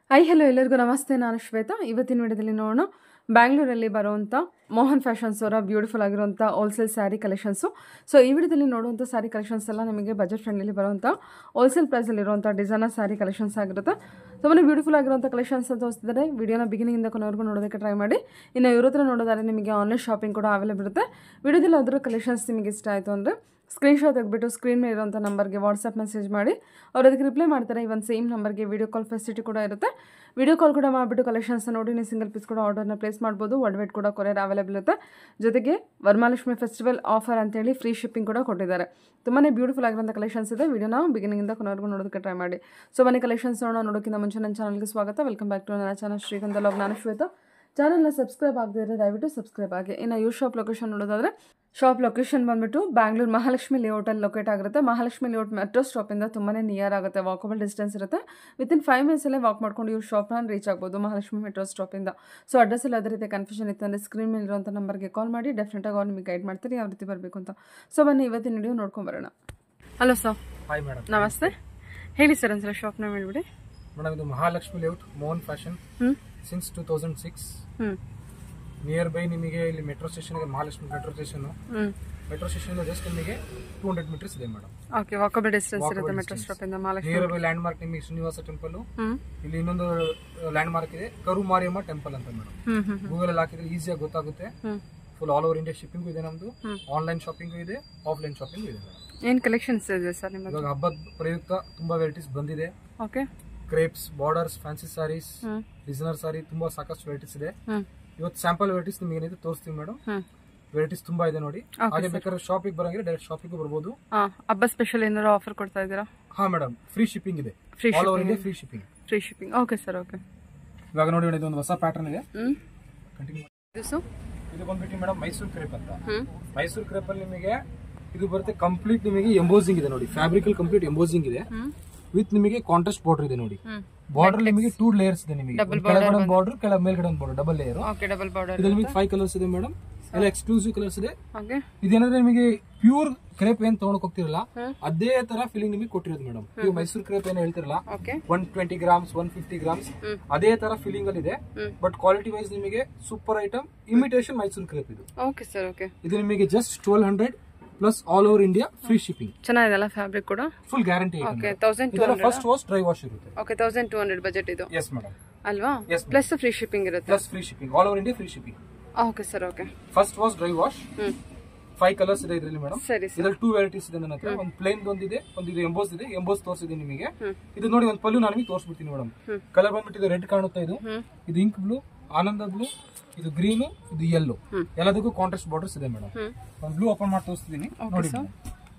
I hello ಎಲ್ಲರಿಗೂ ನಮಸ್ತೆ ನಾನು ಶ್ವೇತಾ ಇವತ್ತಿನ ವಿಡಿಯೋದಲ್ಲಿ ನೋಡೋಣ ಬ್ಯಾಂಗ್ಳೂರಲ್ಲಿ ಬರುವಂಥ ಮೋಹನ್ ಫ್ಯಾಷನ್ಸ್ ಅವರ ಬ್ಯೂಟಿಫುಲ್ ಆಗಿರುವಂಥ ಹೋಲ್ಸೇಲ್ ಸ್ಯಾರಿ ಕಲೆಕ್ಷನ್ಸು ಸೊ ಈ ವಿಡಿಯೋದಲ್ಲಿ ನೋಡುವಂಥ ಸ್ಯಾರಿ ಕಲೆಕ್ಷನ್ಸ್ ಎಲ್ಲ ನಿಮಗೆ ಬಜೆಟ್ ಫ್ರೆಂಡ್ಲಿ ಬರುವಂಥ ಹೋಲ್ಸೇಲ್ ಪ್ರೈಸಲ್ಲಿರುವಂಥ ಡಿಸೈನರ್ ಸ್ಯಾರಿ ಕಲೆಕ್ಷನ್ಸ್ ಆಗಿರುತ್ತೆ ತುಂಬಾ ಬ್ಯೂಟಿಫುಲ್ ಆಗಿರುವಂಥ ಕಲೆಕ್ಷನ್ಸ್ ಅಂತ ತೋರಿಸ್ತಿದ್ದಾರೆ ವಿಡಿಯೋನ ಬಿಗಿನಿಂದ ಕೊನೆವರೆಗೂ ನೋಡೋದಕ್ಕೆ ಟ್ರೈ ಮಾಡಿ ಇನ್ನು ಇವ್ರ ಹತ್ರ ನೋಡೋದಾದ್ರೆ ನಿಮಗೆ ಆನ್ಲೈನ್ ಶಾಪಿಂಗ್ ಕೂಡ ಅವೈಲೇಬಲ್ ಇರುತ್ತೆ ವಿಡಿಯೋದಲ್ಲಿ ಅದರ ಕಲೆಕ್ಷನ್ಸ್ ನಿಮಗೆ ಇಷ್ಟ ಆಯಿತು ಅಂದರೆ ಸ್ಕ್ರೀನ್ಶಾಟ್ ತೆಗೆದ್ಬಿಟ್ಟು ಸ್ಕ್ರೀನ್ ಮೇಲೆ ಇರುವಂಥ ನಂಬರ್ಗೆ ವಾಟ್ಸಪ್ ಮೆಸೇಜ್ ಮಾಡಿ ಅವ್ರು ಅದಕ್ಕೆ ರಿಪ್ಲೈ ಮಾಡ್ತಾರೆ ಇವನ್ ಸೇಮ್ ನಂಬರ್ಗೆ ವೀಡಿಯೋ ಕಾಲ್ ಫೆಸಿಲಿಟಿ ಕೂಡ ಇರುತ್ತೆ ವಿಡಿಯೋ ಕಾಲ್ ಕೂಡ ಮಾಡಿಬಿಟ್ಟು ಕಲೆಕ್ಷನ್ಸ್ನ ನೋಡಿ ನೀವು ಸಿಂಗಲ್ ಪೀಸ್ ಕೂಡ ಆರ್ಡರ್ನ ಪ್ಲೇಸ್ ಮಾಡ್ಬೋದು ವರ್ಲ್ಡ್ ವೈಡ್ ಕೂಡ ಕೊರಿಯರ್ ಅವೈಲೇಬಲ್ ಇರುತ್ತೆ ಜೊತೆಗೆ ವರಮಹಾಲಕ್ಷ್ಮಿ ಫೆಸ್ಟಿವಲ್ ಆಫರ್ ಅಂತೇಳಿ ಫ್ರೀ ಶಿಪ್ಪಿಂಗ್ ಕೂಡ ಕೊಟ್ಟಿದ್ದಾರೆ ತುಂಬಾ ಬ್ಯೂಟಿಫುಲ್ ಆಗಿರೋಂಥ ಕಲೆಕ್ಷನ್ಸ್ ಇದೆ ವಿಡಿಯೋನ ಬಿಗಿನಿಂದ ಕೊನೆವರೆಗೂ ನೋಡೋದಕ್ಕೆ ಟ್ರೈ ಮಾಡಿ ಸೊ ಬನ್ನಿ ಕಲೆಕ್ಷನ್ಸ್ ನೋಡೋಣ ನೋಡೋಕ್ಕಿಂತ ಮುಂಚೆ ನನ್ನ ಚಾನಲ್ಗೆ ಸ್ವಾಗತ ವೆಲ್ಕಮ್ ಬ್ಯಾಕ್ ಟು ನನ್ನ ಚಾನಲ್ ಶ್ರೀಗಂಧ ಲಾಗ್ ನಾನು ಶ್ವೇತಾ ಚಾನಲ್ನ ಸಬ್ಸ್ಕ್ರೈಬ್ ಆಗದೇ ಇದ್ರೆ ದಯವಿಟ್ಟು ಸಬ್ಸ್ಕ್ರೈಬ್ ಆಗಿ ಇನ್ನು ಯೂ ಶಾಪ್ ಲೊಕೇಶನ್ ನೋಡೋದಾದ್ರೆ ಶಾಪ್ ಲೊಕೇಶನ್ ಬಂದ್ಬಿಟ್ಟು ಬ್ಯಾಂಗ್ಳೂರು ಮಹಾಲಕ್ಷ್ಮಿ ಲೇಔಟಲ್ಲಿ ಲೊಕೇಟ್ ಆಗಿರುತ್ತೆ ಮಹಾಲಕ್ಷ್ಮಿ ಲೇಔಟ್ ಮೆಟ್ರೋ ಸ್ಟಾಪಿಂದ ತುಂಬಾ ನಿಯರ್ ಆಗುತ್ತೆ ವಾಕಬಲ್ ಡಿಸ್ಟೆನ್ಸ್ ಇರುತ್ತೆ ವಿತಿನ್ ಫೈವ್ ಮಿನಿಟ್ಸಲ್ಲೇ ವಾಕ್ ಮಾಡ್ಕೊಂಡು ಇವ್ರ ಶಾಪ್ನ ರೀಚ್ ಆಗ್ಬೋದು ಮಹಾಲಕ್ಷ್ಮಿ ಮೆಟ್ರೋ ಸ್ಟಾಪಿಂದ ಸೊ ಅಡ್ರೆಸ್ಸಲ್ಲಿ ಅದೇ ರೀತಿ ಕನ್ಫ್ಯೂಷನ್ ಇತ್ತು ಅಂದರೆ ಸ್ಕ್ರೀನ್ ಮೇಲೆ ಇರುವಂಥ ನಂಬರ್ಗೆ ಕಾಲ್ ಮಾಡಿ ಡೆಫಿನೆಟಾಗಿ ಅವ್ರು ನಿಮಗೆ ಗೈಡ್ ಮಾಡ್ತಾರೆ ಯಾವ ರೀತಿ ಬರಬೇಕು ಅಂತ ಸೊ ಬನ್ನಿ ಇವತ್ತಿನ ವಿಡಿಯೋ ನೋಡ್ಕೊಂಬರೋಣ ಹಲೋ ಸರ್ ಹಾಯ್ ಮೇಡಮ್ ನಮಸ್ತೆ ಹೇಳಿ ಸರ್ ಒಂದ್ಸಲ ಶಾಪ್ನ ಹೇಳ್ಬಿಡಿ ಮೇಡಮ್ ಇದು ಮಹಾಲಕ್ಷ್ಮಿ ಲೇಔಟ್ ಮೋಹನ್ ಫ್ಯಾಷನ್ ಹ್ಞೂ ಸಿನ್ಸ್ ಟೂ ತೌಸಂಡ್ ಸಿಕ್ಸ್ ಹ್ಞೂ ನಿಯರ್ ಬೈ ನಿಮಗೆ ಇಲ್ಲಿ ಮೆಟ್ರೋ ಸ್ಟೇಷನ್ ಇದೆ ಮಹಾಲಕ್ಷ್ಮಿ ಮೆಟ್ರೋ ಸ್ಟೇಷನ್ ಹ್ಞೂ ಮೆಟ್ರೋ ಸ್ಟೇಷನ್ ಜಸ್ಟ್ ನಿಮಗೆ ಟೂ ಹಂಡ್ರೆಡ್ ಮೀಟರ್ಸ್ ಇದೆ ಮೇಡಮ್ ಓಕೆ ವಾಕಬಲ್ ಡಿಸ್ಟೆನ್ಸ್ ಇರುತ್ತೆ Walkable ಮೆಟ್ರೋ distance. ಸ್ಟಾಪಿಂದ Mahalakshmi near by landmark ನಿಮಗೆ ಶ್ರೀನಿವಾಸ ಟೆಂಪಲ್ ಹ್ಞೂ ಇಲ್ಲಿ ಇನ್ನೊಂದು ಲ್ಯಾಂಡ್ ಮಾರ್ಕ್ ಇದೆ ಕರು ಮಾರಿಯಮ್ಮ ಟೆಂಪಲ್ ಅಂತ ಮೇಡಮ್ ಹ್ಞೂ ಹ್ಞೂ ಗೂಗಲ್ ಅಲ್ಲಿ ಹಾಕಿದ್ರೆ ಈಸಿಯಾಗಿ ಗೊತ್ತಾಗುತ್ತೆ ಹ್ಞೂ full all over India shipping ಇದೆ ನಮ್ದು ಹ್ಮ್. ಆನ್ಲೈನ್ ಶಾಪಿಂಗು ಇದೆ ಆಫ್ಲೈನ್ ಶಾಪಿಂಗು ಇದೆ ಮೇಡಮ್ ಏನು ಕಲೆಕ್ಷನ್ಸ್ ಇದೆ ಸರ್ ನಿಮ್ಮದು ಇವಾಗ ಹಬ್ಬದ ಪ್ರಯುಕ್ತ ತುಂಬಾ ವೆರೈಟೀಸ್ ಬಂದಿದೆ okay crepes borders fancy sarees ಹ್ಞೂ ಡಿಸೈನರ್ ಸಾರಿ ತುಂಬಾ ಸಾಕಷ್ಟು ವೆರೈಟೀಸ್ ಇದೆ ಹ್ಞೂ ಇವತ್ತು ಸ್ಯಾಂಪಲ್ ವೆರೈಟೀಸ್ ನಿಮಗೆ ಏನಿದೆ ತೋರಿಸ್ತೀವಿ ಮೇಡಮ್ ಹ್ಞೂ ವೆರೈಟೀಸ್ ತುಂಬಾ ಇದೆ ನೋಡಿ Okay, ಹಾಗೆ sir. ಬೇಕಾದ್ರೆ ಶಾಪಿಗೆ ಬರಂಗಿದ್ರೆ ಡೈರೆಕ್ಟ್ ಶಾಪಿಗೆ ಬರ್ಬೋದು ಹಾಂ ಹಬ್ಬ ಸ್ಪೆಷಲ್ ಏನಾದ್ರು ಆಫರ್ ಕೊಡ್ತಾ ಇದ್ದೀರಾ ಹಾ ಮೇಡಮ್ ಫ್ರೀ ಶಿಪ್ಪಿಂಗ್ ಇದೆ free all over shipping India free shipping free shipping okay sir okay ಇವಾಗ ನೋಡಿ ಮೇಡಮ್ ಇದೊಂದು ಹೊಸ ಪ್ಯಾಟರ್ನ್ ಇದೆ ಹ್ಞೂ ಕಂಟಿನ್ಯೂ ಇದು ಸು ಇದು ಬಂದ್ಬಿಟ್ಟು ಮೇಡಮ್ ಮೈಸೂರು ಕ್ರೇಪ್ ಅಂತ ಹ್ಞೂ ಮೈಸೂರು ಕ್ರೇಪ್ ಅಲ್ಲಿ ನಿಮಗೆ ಇದು ಬರುತ್ತೆ ಕಂಪ್ಲೀಟ್ ನಿಮಗೆ ಎಂಬೋಸಿಂಗ್ ಇದೆ ನೋಡಿ ಫ್ಯಾಬ್ರಿಕ್ ಅಲ್ಲಿ ಕಂಪ್ಲೀಟ್ ಎಂಬೋಸಿಂಗ್ ಇದೆ ಹ್ಞೂ ವಿತ್ ನಿಮಗೆ ಕಾಂಟ್ರಾಸ್ಟ್ ಬಾರ್ಡರ್ ಇದೆ ನೋಡಿ ಹ್ಞೂ ಬಾರ್ಡರ್ ನಿಮಗೆ ಟೂ ಲೇಯರ್ಸ್ ಇದೆ ನಿಮಗೆ Double ಒಂದ್ ಕೆಳಗಡೆ ಒಂದು ಬಾರ್ಡರ್ ಕೆಳ ಮೇಲ್ಗಡೆ ಒಂದು border double layer okay double border ಇದ್ರಲ್ಲಿ ನಿಮಗೆ ಫೈವ್ ಕಲರ್ಸ್ ಇದೆ ಮೇಡಮ್ ಎಲ್ಲ ಎಕ್ಸ್ಕ್ಲೂಸಿವ್ ಕಲರ್ಸ್ ಇದೆ ಓಕೆ ಇದೇನಂದ್ರೆ ನಿಮಗೆ ಪ್ಯೂರ್ ಕ್ರೇಪ್ ಏನ್ ತಗೊಂಡ್ ಹೋಗ್ತಿರಲ್ಲ ಹ್ಮ್. ಅದೇ ತರ ಫೀಲಿಂಗ್ ನಿಮಗೆ ಕೊಟ್ಟಿರೋದು ಮೇಡಮ್ ನೀವು ಮೈಸೂರು ಕ್ರೇಪ್ ಏನ್ ಹೇಳ್ತಿರಲ್ಲ okay one twenty grams one fifty grams ಹ್ಮ್. ಅದೇ ತರ ಫೀಲಿಂಗ್ ಅಲ್ಲಿ ಇದೆ ಹ್ಮ್. ಬಟ್ ಕ್ವಾಲಿಟಿ ವೈಸ್ ನಿಮಗೆ super item imitation Mysore crepe ಇದು ಓಕೆ ಸರ್ ಓಕೆ ಇದು ನಿಮಗೆ just twelve hundred plus all over India free shipping ಚೆನ್ನಾಗಿದೆಲ್ಲ ಫ್ಯಾಬ್ರಿಕ್ ಕೂಡ full guarantee okay thousand two ಇದೆಲ್ಲ hundred first wash dry wash ಇರುತ್ತೆ okay thousand two hundred budget ಇದು yes madam ಅಲ್ವಾ Yes, ma'am. Plus free shipping ಇರುತ್ತೆ plus free shipping all over India free shipping okay sir okay first wash dry wash ಹ್ಞೂ five colours ಇದೆ ಇದರಲ್ಲಿ madam ಸರಿ sir ಇದ್ರಲ್ಲಿ two varieties ಇದೆ ನನ್ನ ಹತ್ರ ಒಂದು ಪ್ಲೇನ್ ಒಂದಿದೆ ಒಂದು ಇದು ಎಂಬೋಸ್ ಇದೆ ಎಂಬೋಸ್ ತೋರಿಸಿದೆ ನಿಮಗೆ ಹ್ಮ್. ಇದು ನೋಡಿ ಒಂದು ಪಲ್ಲು ನಾನು ನಿಮಗೆ ತೋರಿಸ್ಬಿಡ್ತೀನಿ ಮೇಡಮ್ ಹ್ಮ್. ಕಲರ್ ಬಂದ್ಬಿಟ್ಟು ಇದು ರೆಡ್ ಕಾಣುತ್ತಾ ಇದು ಹ್ಞೂ ಇದು ಇಂಕ್ ಬ್ಲೂ ಆನಂದ ಬ್ಲೂ ಇದು ಗ್ರೀನ್ ಇದು ಯೆಲ್ಲೋ ಹ್ಮ್. ಎಲ್ಲದಕ್ಕೂ ಕಾಂಟ್ರಾಸ್ಟ್ ಬಾರ್ಡರ್ಸ್ ಇದೆ ಮೇಡಮ್ ಹ್ಞೂ ಒಂದು ಬ್ಲೂ ಓಪನ್ ಮಾಡಿ ತೋರಿಸ್ತಿದ್ದೀನಿ Okay, ನೋಡಿ sir. madam.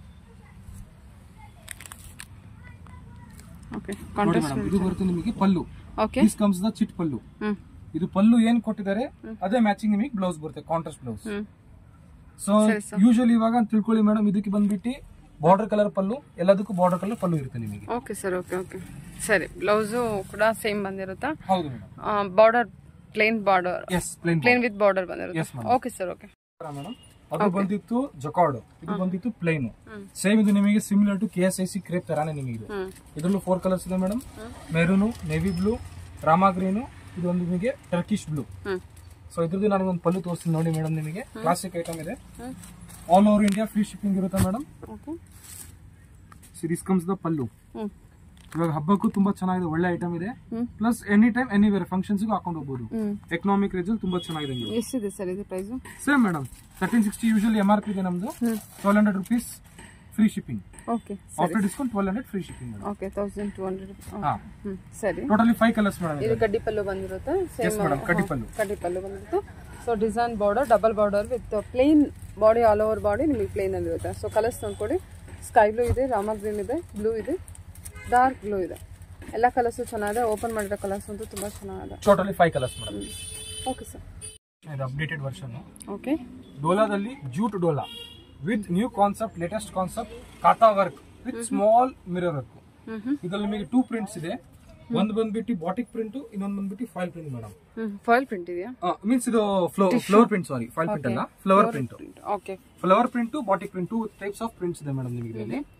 ಓಕೆ ನೋಡಿ ಕಾಂಟ್ರಾಸ್ಟ್ ಮೇಡಮ್ ಇದು ಬರುತ್ತೆ ನಿಮಗೆ ಪಲ್ಲು okay this comes the chit pallu ಹ್ಞೂ ಇದು ಪಲ್ಲು ಏನ್ ಕೊಟ್ಟಿದ್ದಾರೆ ಅದೇ ಮ್ಯಾಚಿಂಗ್ ನಿಮಗೆ ಬ್ಲೌಸ್ ಬರುತ್ತೆ ಕಾಂಟ್ರಾಸ್ಟ್ ಬ್ಲೌಸ್ ಹ್ಞೂ ಸೊ ಸರಿ, sir. ಯೂಶಲಿ ಇವಾಗ ಅಂತ ತಿಳ್ಕೊಳ್ಳಿ ಮೇಡಮ್ ಇದಕ್ಕೆ ಬಂದ್ಬಿಟ್ಟು ಬಾರ್ಡರ್ ಕಲರ್ ಪಲ್ಲು ಎಲ್ಲದಕ್ಕೂ ಬಾರ್ಡರ್ ಕಲರ್ ಪಲ್ಲು ಇರುತ್ತೆ ನಿಮಗೆ ಓಕೆ ಸರ್ ಓಕೆ ಓಕೆ ಸರಿ ಬ್ಲೌಸು ಕೂಡ ಸೇಮ್ ಬಂದಿರುತ್ತಾ ಹೌದು madam border plain border yes plain plain with border Yes, ಬಂದಿರುತ್ತೆ madam. Okay sir okay madam ಅದು ಬಂದಿತ್ತು ಜೊಕಾರ್ಡ್ ಇದು ಬಂದಿತ್ತು ಪ್ಲೇನ್ ಹ್ಮ್. ಸೇಮ್ ಇದು ನಿಮಗೆ similar to K S I C crepe ತರಾನೇ ನಿಮಗೆ ಇದು ಹ್ಞೂ ಇದ್ರಲ್ಲೂ ಫೋರ್ ಕಲರ್ಸ್ ಇದೆ madam maroon navy blue Rama green ಇದು ಒಂದು ನಿಮಗೆ ಟರ್ಕಿಶ್ ಬ್ಲೂ ಹ್ಞೂ ಸೊ ಇದ್ರದ್ದು ನಾನು ಒಂದು ಪಲ್ಲು ತೋರಿಸ್ತೀನಿ ನೋಡಿ ಮೇಡಮ್ ನಿಮಗೆ ಕ್ಲಾಸಿಕ್ ಐಟಮ್ ಇದೆ ಹ್ಞೂ all over India free shipping ಇರುತ್ತೆ madam okay series comes the pallu ಹ್ಞೂ ಇವಾಗ ಹಬ್ಬಕ್ಕೂ ತುಂಬಾ ಚೆನ್ನಾಗಿದೆ ಒಳ್ಳೆ ಐಟಮ್ ಇದೆ ಹ್ಞೂ ಪ್ಲಸ್ ಎನಿ ಟೈಮ್ ಎನಿವೇರ್ ಫಂಕ್ಷನ್ಸ್ಗೂ ಹಾಕೊಂಡು ಹೋಗ್ಬೋದು ಹ್ಞೂ ಎಕನಾಮಿಕ್ ರೇಂಜ್ ತುಂಬಾ ಚೆನ್ನಾಗಿದೆ ಎಷ್ಟಿದೆ ಸರ್ ಇದು price same madam thirteen sixty usually M R P ಇದೆ ನಮ್ದು ಹ್ಞೂ twelve hundred rupees free shipping okay after discount twelve hundred free shipping madam okay thousand two hundred ಹಾ ಹ್ಞೂ ಸರಿ ಟೋಟಲಿ ಫೈವ್ ಕಲರ್ಸ್ ಮೇಡಮ್ ಇದು ಕಡ್ಡಿ ಪಲ್ಲು ಬಂದಿರುತ್ತೆ Yes, madam, ಕಡ್ಡಿ ಪಲ್ಲು. ಕಡ್ಡಿ ಪಲ್ಲು ಬಂದಿರುತ್ತೆ so design border double border with plain body all over body ನಿಮಗೆ ಪ್ಲೇನ್ ಇರುತ್ತೆ ಸೊ ಕಲರ್ಸ್ ನೋಡ್ಕೊಡಿ ಸ್ಕೈ ಬ್ಲೂ ಇದೆ ರಾಮ ಗ್ರೀನ್ ಇದೆ ಬ್ಲೂ ಇದೆ ಡಾರ್ಕ್ ಬ್ಲೂ ಇದೆ ಎಲ್ಲ ಕಲರ್ಸು ಚೆನ್ನಾಗಿದೆ ಓಪನ್ ಮಾಡಿರೋ ಕಲರ್ಸ್ ಅಂತೂ ತುಂಬ ಚೆನ್ನಾಗಿದೆ totally five colours madam okay sir ಇದು ಅಪ್ಡೇಟೆಡ್ ವರ್ಷನ್ ಓಕೆ ಡೋಲಾದಲ್ಲಿ jute Dola with new concept latest concept kantha work with small mirror work ಹ್ಞೂ ಹ್ಞೂ ಇದ್ರಲ್ಲಿ ನಿಮಗೆ ಟೂ ಪ್ರಿಂಟ್ಸ್ ಇದೆ ಒಂದ್ ಬಂದ್ಬಿಟ್ಟು ಬಾಟಿಕ್ ಪ್ರಿಂಟ್ ಇನ್ನೊಂದ್ ಬಂದ್ಬಿಟ್ಟು ಫೈಲ್ ಪ್ರಿಂಟ್ ಮೇಡಮ್ ಹ್ಞೂ ಫಾಯಿಲ್ ಪ್ರಿಂಟ್ ಇದೆಯಾ ಮೀನ್ಸ್ ಇದು flower print sari foil print ಅಲ್ಲ flower print okay flower print batik print two types of prints ಇದೆ ಮೇಡಮ್ ನಿಮಗೆ ಇದರಲ್ಲಿ ಹ್ಞೂ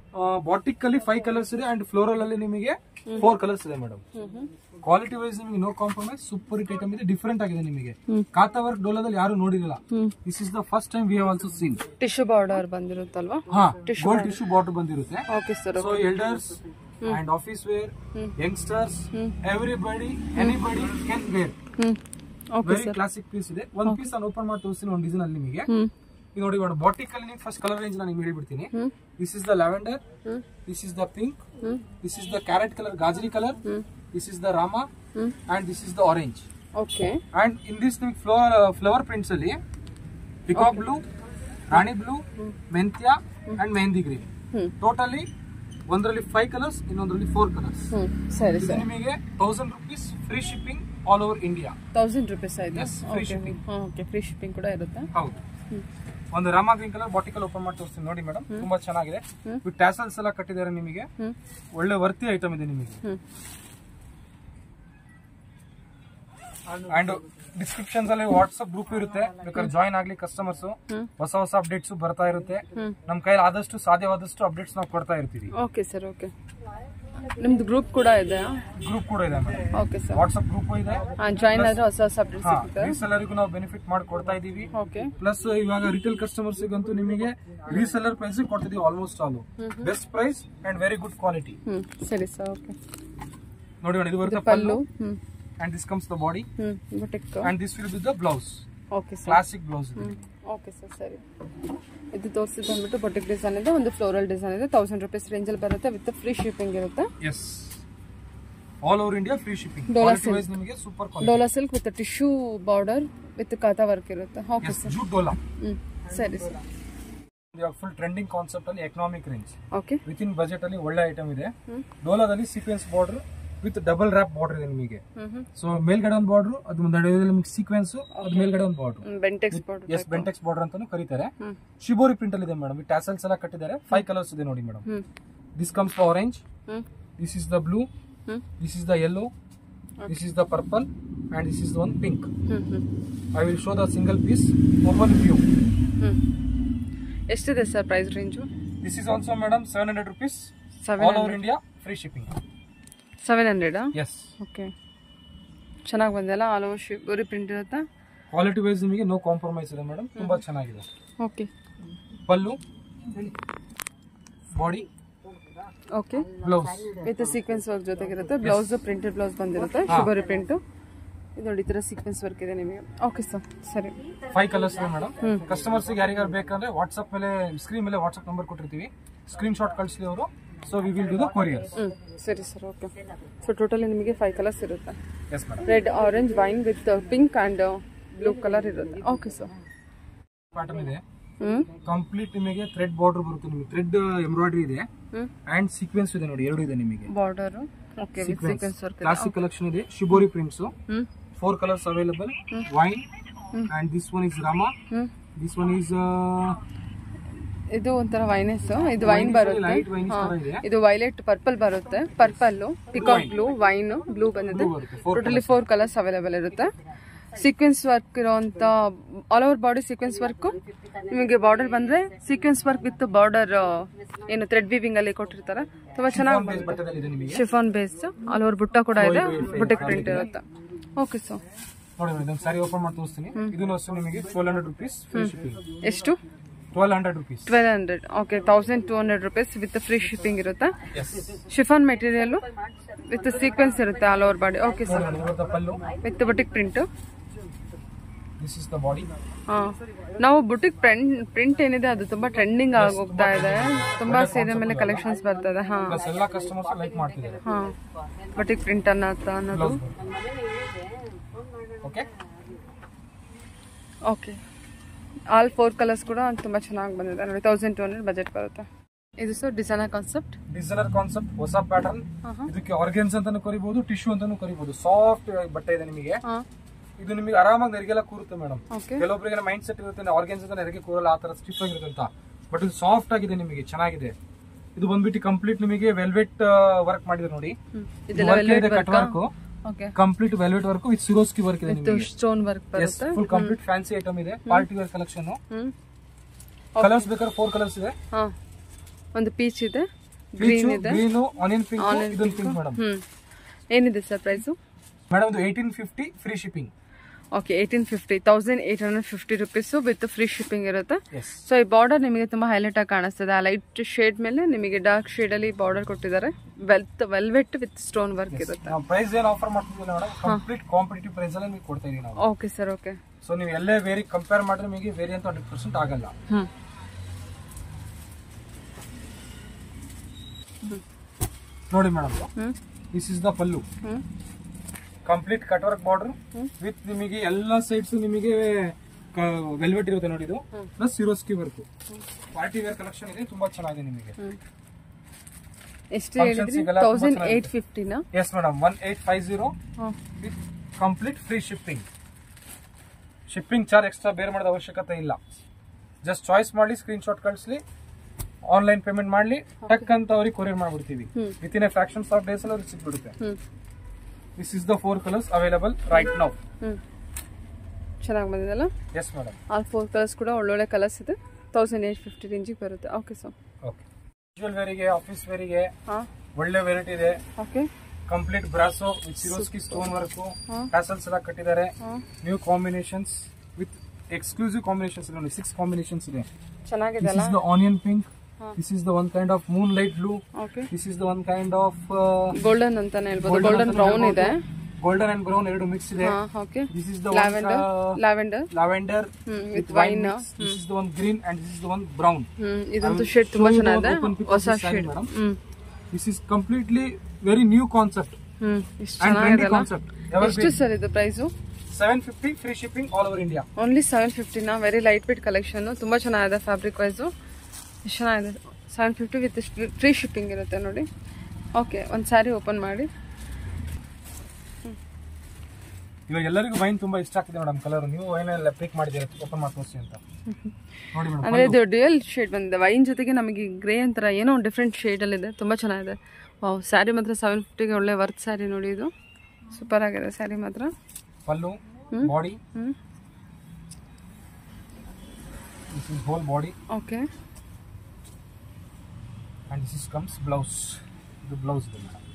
ಬಾಟಿಕ್ ಅಲ್ಲಿ ಫೈವ್ ಕಲರ್ಸ್ ಇದೆ ಅಂಡ್ ಫ್ಲೋರಲ್ ಅಲ್ಲಿ ನಿಮಗೆ ಫೋರ್ ಕಲರ್ಸ್ ಇದೆ ಮೇಡಮ್ ಹ್ಮ್ ಹ್ಮ್ ಕ್ವಾಲಿಟಿ ವೈಸ್ ನಿಮಗೆ no compromise super hit item ಇದೆ ಡಿಫರೆಂಟ್ ಆಗಿದೆ ನಿಮಗೆ ಕಾತಾ ವರ್ಕ್ ಡೋಲಾದಲ್ಲಿ ಯಾರು ನೋಡಿರಲ್ಲ ಹ್ಮ್ this is the first time we have also seen tissue border ಬಂದಿರುತ್ತಲ್ವಾ ಹಾ ಗೋಲ್ಡ್ ಟಿಶ್ಯೂ ಬಾರ್ಡರ್ ಬಂದಿರುತ್ತೆ okay sir so elders and office wear youngsters everybody anybody can wear ಹ್ಮ್ ಓಕೆ ವೆರಿ ಕ್ಲಾಸಿಕ್ ಪೀಸ್ ಇದೆ ಒಂದ್ ಪೀಸ್ ನಾನು open ಮಾಡಿ ತೋರಿಸ್ತೀನಿ ಒಂದು ಡಿಸೈನ್ ಅಲ್ಲಿ ನಿಮಗೆ ಹ್ಮ್ ಇದು ನೋಡಿ ಮೇಡಮ್ ಬಾಟಿಕ್ ಅಲ್ಲಿ ನಿಮ್ಗೆ ಫಸ್ಟ್ ಕಲರ್ ರೇಂಜ್ ನಾನು ನಿಮ್ಗೆ ಹೇಳ್ಬಿಡ್ತೀನಿ ಹ್ಮ್ ದಿಸ್ ಇಸ್ ದ ಲ್ಯಾವೆಂಡರ್ ಹ್ಮ್ ದಿಸ್ ಇಸ್ ದ ಪಿಂಕ್ ಹ್ಮ್ this is the carrot colour ಗಾಜರಿ ಕಲರ್ ಹ್ಮ್ ದಿಸ್ ಇಸ್ ದ ರಾಮ ಹ್ಮ್ and this is the orange okay and in this ನಿಮ್ಗೆ ಫ್ಲವರ್ ಫ್ಲವರ್ ಪ್ರಿಂಟ್ಸ್ ಅಲ್ಲಿ ಪಿಕಾಕ್ ಬ್ಲೂ ರಾಣಿ ಬ್ಲೂ ಮೆಂತ್ಯ and mehndi green ಹ್ಮ್ totally ಒಂದರಲ್ಲಿ five colours ಇನ್ನೊಂದರಲ್ಲಿ ಫೋರ್ ಕಲರ್ಸ್ ಹ್ಮ್ ಸರಿ ಇದು ಸರ್ ನಿಮಗೆ thousand rupees free shipping all over India thousand rupees ಆಯ್ತು Yes, free shipping. Okay free shipping ಕೂಡ ಇರುತ್ತೆ ಹೌದು ಒಂದು ರಾಮ ಗ್ರೀನ್ ಕಲರ್ ಬಾಟಿಕಲ್ ಓಪನ್ ಮಾಡಿ ತೋರಿಸ್ತೀನಿ ನೋಡಿ ಮೇಡಮ್ ತುಂಬಾ ಚೆನ್ನಾಗಿದೆ ಹ್ಮ್. ವಿತ್ ಟ್ಯಾಸಲ್ಸ್ ಎಲ್ಲ ಕಟ್ಟಿದ್ದಾರೆ ನಿಮಗೆ ಹ್ಮ್ ಒಳ್ಳೆ ವರ್ತಿ ಐಟಮ್ ಇದೆ ನಿಮಗೆ ಹ್ಮ್ ಅಂಡ್ ಡಿಸ್ಕ್ರಿಪ್ಷನ್ಸ್ ಅಲ್ಲಿ ವಾಟ್ಸ್ಆಪ್ ಗ್ರೂಪ್ ಇರುತ್ತೆ ಬೇಕಾದ್ರೆ ಜಾಯಿನ್ ಆಗ್ಲಿ ಕಸ್ಟಮರ್ಸ್ ಹ್ಮ್. ಹೊಸ ಹೊಸ ಅಪ್ಡೇಟ್ಸ್ ಬರ್ತಾ ಇರುತ್ತೆ ಹ್ಮ್ ನಮ್ ಕೈಲಿ ಆದಷ್ಟು ಸಾಧ್ಯವಾದಷ್ಟು ಅಪ್ಡೇಟ್ಸ್ ನಾವು ಕೊಡ್ತಾ ಇರ್ತೀವಿ ಓಕೆ ಸರ್ ಓಕೆ ನಿಮ್ದು ಗ್ರೂಪ್ ಕೂಡ ಇದೆ ಗ್ರೂಪ್ ಕೂಡ ಇದೆ madam okay sir WhatsApp group ಇದೆ ಜಾಯಿನ್ ಆದ್ರೆ ಹೊಸ ಹೊಸ ಅಪ್ಡೇಟ್ ಹಾ ಸಿಗುತ್ತೆ ರೀಸೆಲ್ಲರಿಗೂ ನಾವು ಬೆನಿಫಿಟ್ ಮಾಡಿ ಕೊಡ್ತಾ ಇದೀವಿ ಓಕೆ ಪ್ಲಸ್ ಇವಾಗ ರಿಟೇಲ್ ಕಸ್ಟಮರ್ಸ್ ಗಂತೂ ನಿಮಗೆ ರೀಸೆಲ್ಲರ್ ಪ್ರೈಸ್ ಕೊಡ್ತಿದೀವಿ almost all best price and very good quality ಹ್ಮ್ ಸರಿ ಸರ್ ಓಕೆ ನೋಡಿ ನೋಡಿ ಇದು ಬರುತ್ತೆ ಪಲ್ಲು ಪಲ್ಲು ಹ್ಮ್ and this comes the body ಹ್ಮ್ boutique and this will be the blouse okay sir classic blouse ಹ್ಮ್ ಓಕೆ ಸರ್ ಸರಿ ಇದು ತೋರಿಸಿದ್ದು ಬಂದ್ಬಿಟ್ಟು ಬೊಟಿಕ್ ಡಿಸೈನ್ ಇದೆ ಒಂದು ಫ್ಲೋರಲ್ ಡಿಸೈನ್ ಇದೆ ತೌಸಂಡ್ ರುಪೀಸ್ ರೇಂಜಲ್ಲಿ ಬರುತ್ತೆ ವಿತ್ ಫ್ರೀ ಶಿಪ್ಪಿಂಗ್ ಇರುತ್ತೆ yes all over India free shipping Dola quality silk. Wise ನಿಮಗೆ super quality dola silk with tissue border with ಕಾತಾ ವರ್ಕ್ ಇರುತ್ತೆ okay yes sir jute dola hmm ಸರಿ ಸರ್ ಇವಾಗ full trending concept ಅಲ್ಲಿ economic range okay with in budget ಅಲ್ಲಿ ಒಳ್ಳೆ item ಇದೆ hmm. ಡೋಲಾದಲ್ಲಿ sequence border with double wrap border ಇದೆ ನಿಮಗೆ ಹ್ಮ್ ಹ್ಮ್ ಸೊ ಮೇಲ್ಗಡೆ ಒಂದು ಬಾರ್ಡರ್ ಅದು ನಡುವೆ ನಿಮಗೆ ಸೀಕ್ವೆನ್ಸ್ ಅದು ಮೇಲ್ಗಡೆ ಒಂದು border Bentex border yes Bentex border ಅಂತಾನು ಕರೀತಾರೆ ಹ್ಮ್ ಶಿಬೋರಿ ಪ್ರಿಂಟ್ ಅಲ್ಲಿ ಇದೆ ಮೇಡಮ್ ಈ ಟ್ಯಾಸಲ್ಸ್ ಎಲ್ಲ ಕಟ್ಟಿದ್ದಾರೆ ಫೈವ್ ಕಲರ್ಸ್ ಇದೆ ನೋಡಿ madam hmm this comes the orange hmm this is the blue hmm this is the yellow this is the purple and this is the one pink hmm hmm I will show the single piece open view hmm ಎಷ್ಟಿದೆ sir price range this is also madam seven hundred rupees seven all over India free shipping seven ಹಂಡ್ರೆಡಾ yes okay ಚೆನ್ನಾಗಿ ಬಂದಲ್ಲ all over shibori print ಇರುತ್ತಾ quality wise ನಿಮಗೆ no compromise ಇದೆ madam ತುಂಬಾ ಚೆನ್ನಾಗಿದೆ okay pallu body okay blouse with sequence work ಜೊತೆಗಿರುತ್ತೆ blouse printed blouse ಬಂದಿರುತ್ತೆ ಶಿವರಿ ಪ್ರಿಂಟ್ ಇದು ನೋಡಿ ಈ ಥರ ಸೀಕ್ವೆನ್ಸ್ ವರ್ಕ್ ಇದೆ ನಿಮಗೆ ಓಕೆ ಸರ್ ಸರಿ ಫೈವ್ ಕಲರ್ಸ್ ಇದೆ ಮೇಡಮ್ ಕಸ್ಟಮರ್ಸ್ ಯಾರಿಗಾರು ಬೇಕಂದ್ರೆ ವಾಟ್ಸ್ಆಪ್ ಮೇಲೆ ಸ್ಕ್ರೀನ್ ಮೇಲೆ ವಾಟ್ಸ್ಆಪ್ ನಂಬರ್ ಕೊಟ್ಟಿರ್ತೀವಿ ಸ್ಕ್ರೀನ್ ಶಾಟ್ ಕಳಿಸ್ಲಿ ಅವರು so we will do the courier ಹ್ಞೂ ಸರಿ ಸರ್ ಓಕೆ ಸೊ ಟೋಟಲಿ ನಿಮಗೆ ಫೈವ್ ಕಲರ್ಸ್ ಇರುತ್ತೆ yes madam red orange wine with pink and blue colour ಇರುತ್ತೆ ಓಕೆ ಸರ್ ಪ್ಯಾಟರ್ನ್ ಇದೆ ಹ್ಞೂ ಕಂಪ್ಲೀಟ್ ನಿಮಗೆ ಥ್ರೆಡ್ ಬಾರ್ಡರ್ ಬರುತ್ತೆ ನಿಮಗೆ ಥ್ರೆಡ್ ಎಂಬ್ರಾಯ್ಡ್ರಿ ಇದೆ ಹ್ಞೂ ಅಂಡ್ ಸೀಕ್ವೆನ್ಸ್ ಇದೆ ನೋಡಿ ಎರಡು ಇದೆ ನಿಮಗೆ border okay with sequence work ಇದೆ ಕ್ಲಾಸಿಕ್ ಕಲೆಕ್ಷನ್ ಇದೆ ಶಿಬೋರಿ ಪ್ರಿಂಟ್ಸ್ ಹ್ಞೂ four colours available wine and this one is rama ಹ್ಞೂ ದಿಸ್ ಒನ್ ಈಸ್ ಇದು ಒಂಥರ ವೈನೆಸ್ ಇದು ವೈನ್ ಬರುತ್ತೆ ಲೈಟ್ ವೈನ್ ಹಾ. ತರ ಇದೆ ಇದು ವೈಲೆಟ್ ಪರ್ಪಲ್ ಬರುತ್ತೆ purple peacock blue wine blue ಬಂದಿದೆ ಬರುತ್ತೆ four totally four colours available ಇರುತ್ತೆ ಸೀಕ್ವೆನ್ಸ್ ವರ್ಕ್ ಇರೋಂಥ all over body sequence work ನಿಮಗೆ ಬಾರ್ಡರ್ ಬಂದ್ರೆ ಸೀಕ್ವೆನ್ಸ್ ವರ್ಕ್ ವಿತ್ ಬಾರ್ಡರ್ ಏನು ಥ್ರೆಡ್ ವೀವಿಂಗ್ ಅಲ್ಲಿ ಕೊಟ್ಟಿರ್ತಾರೆ ತುಂಬಾ ಚೆನ್ನಾಗಿ ಬಂದಿದೆ ಬಟ್ಟೆದಲ್ಲಿ ಇದೆ ನಿಮಗೆ ಶಿಫಾನ್ ಬೇಸ್ ಆಲ್ ಓವರ್ ಬುಟ್ಟ ಕೂಡ ಇದೆ ಬುಟ್ಟಿಕ್ ಪ್ರಿಂಟ್ ಇರುತ್ತೆ ಓಕೆ ಸರ್ ನೋಡಿ ಇದೊಂದು ಸಾರಿ ಓಪನ್ ಮಾಡಿ ತೋರಿಸ್ತೀನಿ ಇದನ್ನು ಅಷ್ಟೇ ನಿಮಗೆ twelve hundred rupees free shipping ಎಷ್ಟು twelve hundred rupees twelve hundred okay thousand two hundred rupees with free shipping ಇರುತ್ತೆ yes chiffon material with sequence ಇರುತ್ತೆ all over body okay sir ನೋಡಿ pallu with boutique print this is the body ಹಾ ನಾವು boutique print print ಏನಿದೆ ಅದು ತುಂಬಾ trending ಆಗಿ ಹೋಗ್ತಾ ಇದೆ ತುಂಬಾ ಸೀರೆ ಮೇಲೆ ಕಲೆಕ್ಷನ್ಸ್ ಬರ್ತದೆ ಹಾ ಪ್ಲಸ್ ಎಲ್ಲ ಕಸ್ಟಮರ್ಸ್ ಲೈಕ್ ಮಾಡ್ತಿದ್ದಾರೆ ಹಾ ಬುಟಿಕ್ ಪ್ರಿಂಟ್ ಅನ್ನೋದು ಅನ್ನೋದು okay okay all four colours ಕೂಡ ತುಂಬಾ ಚೆನ್ನಾಗಿ ಬಂದಿದೆ ನೋಡಿ ತೌಸಂಡ್ ಟೂ ಹಂಡ್ರೆಡ್ ಬಜೆಟ್ ಬರುತ್ತೆ ಇದು sir designer concept designer concept ಹೊಸ ಪ್ಯಾಟರ್ನ್ ಇದಕ್ಕೆ ಆರ್ಗೆನ್ಸ್ ಅಂತಾನು ಕರಿಬಹುದು ಟಿಶ್ಯೂ ಅಂತಾನು ಕರಿಬಹುದು ಸಾಫ್ಟ್ ಬಟ್ಟೆ ಇದೆ ನಿಮಗೆ ಹಾ ಇದು ನಿಮಗೆ ಆರಾಮಾಗಿ ನೆರಿಗೆಲ್ಲ ಕೂರುತ್ತೆ ಮೇಡಮ್ ಓಕೆ ಕೆಲವೊಬ್ಬರಿಗೆ ಮೈಂಡ್ ಸೆಟ್ ಇರುತ್ತೆ ಆರ್ಗೆನ್ಸ್ ಅಂತ ನೆರಿಗೆ ಕೂರಲ್ಲ ಆ ತರ ಸ್ಟಿಫ್ ಆಗಿರುತ್ತೆ ಅಂತ ಬಟ್ ಇದು ಸಾಫ್ಟ್ ಆಗಿದೆ ನಿಮಗೆ ಚೆನ್ನಾಗಿದೆ ಇದು ಬಂದ್ಬಿಟ್ಟು ಕಂಪ್ಲೀಟ್ ನಿಮಗೆ ವೆಲ್ವೆಟ್ ವರ್ಕ್ ಮಾಡಿದೆ ನೋಡಿ ಇದೆಲ್ಲ cut work okay complete velvet work with Swarovski work ಇದೆ ಇದು ನಿಮಗೆ ಸ್ಟೋನ್ ವರ್ಕ್ ಬರುತ್ತೆ ಫುಲ್ ಕಂಪ್ಲೀಟ್ ಫ್ಯಾನ್ಸಿ ಐಟಮ್ ಇದೆ party wear collection hmm colours ಬೇಕಾದ್ರೆ ಫೋರ್ ಕಲರ್ಸ್ ಇದೆ ಹಾ ಒಂದು ಪೀಚ್ ಇದೆ ಗ್ರೀನ್ ಇದೆ ಗ್ರೀನು ಆನಿಯನ್ ಪಿಂಕ್ ಇದೊಂದು ಪಿಂಕ್ ಮೇಡಮ್ ಹ್ಮ್ ಏನಿದೆ ಸರ್ ಪ್ರೈಸು ಮೇಡಮ್ ಇದು eighteen fifty free shipping okay eighteen fifty thousand eight hundred fifty rupees with free shipping ಇರುತ್ತೆ ಎಸ್ ಸೊ ಈ ಬಾರ್ಡರ್ ನಿಮಗೆ ತುಂಬಾ ಹೈಲೈಟ್ ಆಗಿ ಕಾಣಿಸ್ತದೆ ಆ ಲೈಟ್ ಶೇಡ್ ಮೇಲೆ ನಿಮಗೆ ಡಾರ್ಕ್ ಶೇಡ್ ಅಲ್ಲಿ ಬಾರ್ಡರ್ ಕೊಟ್ಟಿದ್ದಾರೆ ವೆಲ್ತ್ ವೆಲ್ವೆಟ್ ವಿತ್ ಸ್ಟೋನ್ ವರ್ಕ್ ಇರುತ್ತೆ ನಾವು ಪ್ರೈಸ್ ಏನು ಆಫರ್ ಮಾಡ್ತಿದ್ದಿಲ್ಲ ಮೇಡಮ್ ಕಂಪ್ಲೀಟ್ ಕಾಂಪಿಟೇಟಿವ್ ಪ್ರೈಸ್ ಅಲ್ಲಿ ನಿಮಗೆ ಕೊಡ್ತಾ ಇದೀವಿ ನಾವು ಓಕೆ ಸರ್ ಓಕೆ ಸೊ ನೀವು ಎಲ್ಲೇ ವೇರಿ ಕಂಪೇರ್ ಮಾಡಿದ್ರೆ ನಿಮಗೆ ವೇರಿ ಅಂತ ಹಂಡ್ರೆಡ್ ಪರ್ಸೆಂಟ್ ಆಗಲ್ಲ ಹ್ಮ್ ನೋಡಿ madam hmm this is the pallu hmm complete cut work border with ನಿಮಗೆ ಎಲ್ಲ ಸೈಡ್ಸ್ ನಿಮಗೆ ವೆಲ್ವೆಟ್ ಇರುತ್ತೆ ನೋಡಿ ಇದು plus Swarovski work party wear collection ಇದೆ ತುಂಬಾ ಚೆನ್ನಾಗಿದೆ ನಿಮಗೆ ಹ್ಮ್ ಎಷ್ಟು Functions ಹೇಳಿದ್ರಿ ಗೆಲ್ಲ ತುಂಬಾ ತೌಸಂಡ್ ಚೆನ್ನಾಗಿದೆ. ಏಯ್ಟ್ ಫಿಫ್ಟಿನಾ yes madam one eight five zero with complete free shipping shipping charge extra ಬೇರೆ ಮಾಡೋದ ಅವಶ್ಯಕತೆ ಇಲ್ಲ ಜಸ್ಟ್ ಚಾಯ್ಸ್ ಮಾಡಿ ಸ್ಕ್ರೀನ್ ಶಾಟ್ ಕಳಿಸ್ಲಿ ಆನ್ಲೈನ್ ಪೇಮೆಂಟ್ ಮಾಡ್ಲಿ ಟಕ್ ಅಂತ ಅವ್ರಿಗೆ ಕೊರಿಯರ್ ಮಾಡ್ಬಿಡ್ತೀವಿ hmm. With in a fractions of days ಅಲ್ಲಿ ಅವ್ರಿಗೆ ಸಿಕ್ಬಿಡುತ್ತೆ hmm this is the four colours available right now hmm ಚೆನ್ನಾಗಿ ಬಂದಿದೆಲ್ಲ yes madam all four colours ಕೂಡ ಒಳ್ಳೊಳ್ಳೆ ಕಲರ್ಸ್ ಇದೆ ತೌಸಂಡ್ ಏಯ್ಟ್ ಫಿಫ್ಟಿ ರೇಂಜಿಗೆ ಬರುತ್ತೆ ಓಕೆ ಸರ್ ಓಕೆ ವಿಜುವಲ್ ವೇರಿಗೆ ಆಫೀಸ್ ವೇರಿಗೆ ಹಾಂ ಒಳ್ಳೆ ವೆರೈಟಿ ಇದೆ okay complete brasso with Swarovski stone work ಹಾ. ಟ್ಯಾಸಲ್ಸ್ ಎಲ್ಲ ಕಟ್ಟಿದ್ದಾರೆ ಹಾಂ new combinations with exclusive combinations ನೋಡಿ ಸಿಕ್ಸ್ ಕಾಂಬಿನೇಷನ್ಸ್ ಇದೆ ಚೆನ್ನಾಗಿದೆ ದಿಸ್ ಅಲ್ಲ ಇಸ್ ದ ಆನಿಯನ್ ಪಿಂಕ್ ಹಾ. This is the one kind of moonlight blue okay this is the one kind of golden ಅಂತಾನೆ ಹೇಳ್ಬೋದು ಗೋಲ್ಡನ್ ಬ್ರೌನ್ ಇದೆ golden and brown ಎರಡು mix ಇದೆ ಹಾಂ okay this is the lavender lavender lavender hmm with with wine wine this is the one green and this is the one brown hmm ಇದಂತೂ shade ತುಂಬಾ showing the ಚೆನ್ನಾಗಿದೆ open pic of ಹೊಸ this saree, shade madam. Hmm this is completely very new concept hmm ಇಷ್ಟು and trendy ಚೆನ್ನಾಗಿದೆಲ್ಲ concept ever ಎಷ್ಟು sir ಇದು price seven fifty free shipping all over India only seven ಫಿಫ್ಟಿನ very lightweight collection ತುಂಬಾ ಚೆನ್ನಾಗಿದೆ fabric wise ಎಷ್ಟು ಚೆನ್ನಾಗಿದೆ seven fifty with free shipping ಇರುತ್ತೆ ನೋಡಿ ಓಕೆ ಒಂದು ಸ್ಯಾರಿ ಓಪನ್ ಮಾಡಿ ಇವಾಗ ಎಲ್ಲರಿಗೂ ವೈನ್ ತುಂಬಾ ಇಷ್ಟ ಆಗ್ತಿದೆ ಮೇಡಮ್ ಕಲರ್ ನೀವು ವೈನ್ ಎಲ್ಲ ಪಿಕ್ ಮಾಡಿದ್ದೀರಾ ಓಪನ್ ಮಾಡಿ ತೋರಿಸಿ ಅಂತ ನೋಡಿ ಮೇಡಮ್ ಅಂದ್ರೆ ಇದು ಡ್ಯೂಯಲ್ ಶೇಡ್ ಬಂದಿದೆ ವೈನ್ ಜೊತೆಗೆ ನಮಗೆ ಗ್ರೇ ಅಂತರ ಏನೋ ಒಂದು ಡಿಫ್ರೆಂಟ್ ಶೇಡಲ್ಲಿದೆ ತುಂಬ ಚೆನ್ನಾಗಿದೆ ವಾವ್ ಸ್ಯಾರಿ ಮಾತ್ರ ಸೆವೆನ್ ಫಿಫ್ಟಿಗೆ ಒಳ್ಳೆ ವರ್ತ್ ಸ್ಯಾರಿ ನೋಡಿ ಇದು ಸೂಪರ್ ಆಗಿದೆ ಸ್ಯಾರಿ ಮಾತ್ರ ಪಲ್ಲು ಬಾಡಿ ಹ್ಞೂ this is whole body okay and this is comes blouse ಇದು ಬ್ಲೌಸ್ ಇದೆ ಮೇಡಮ್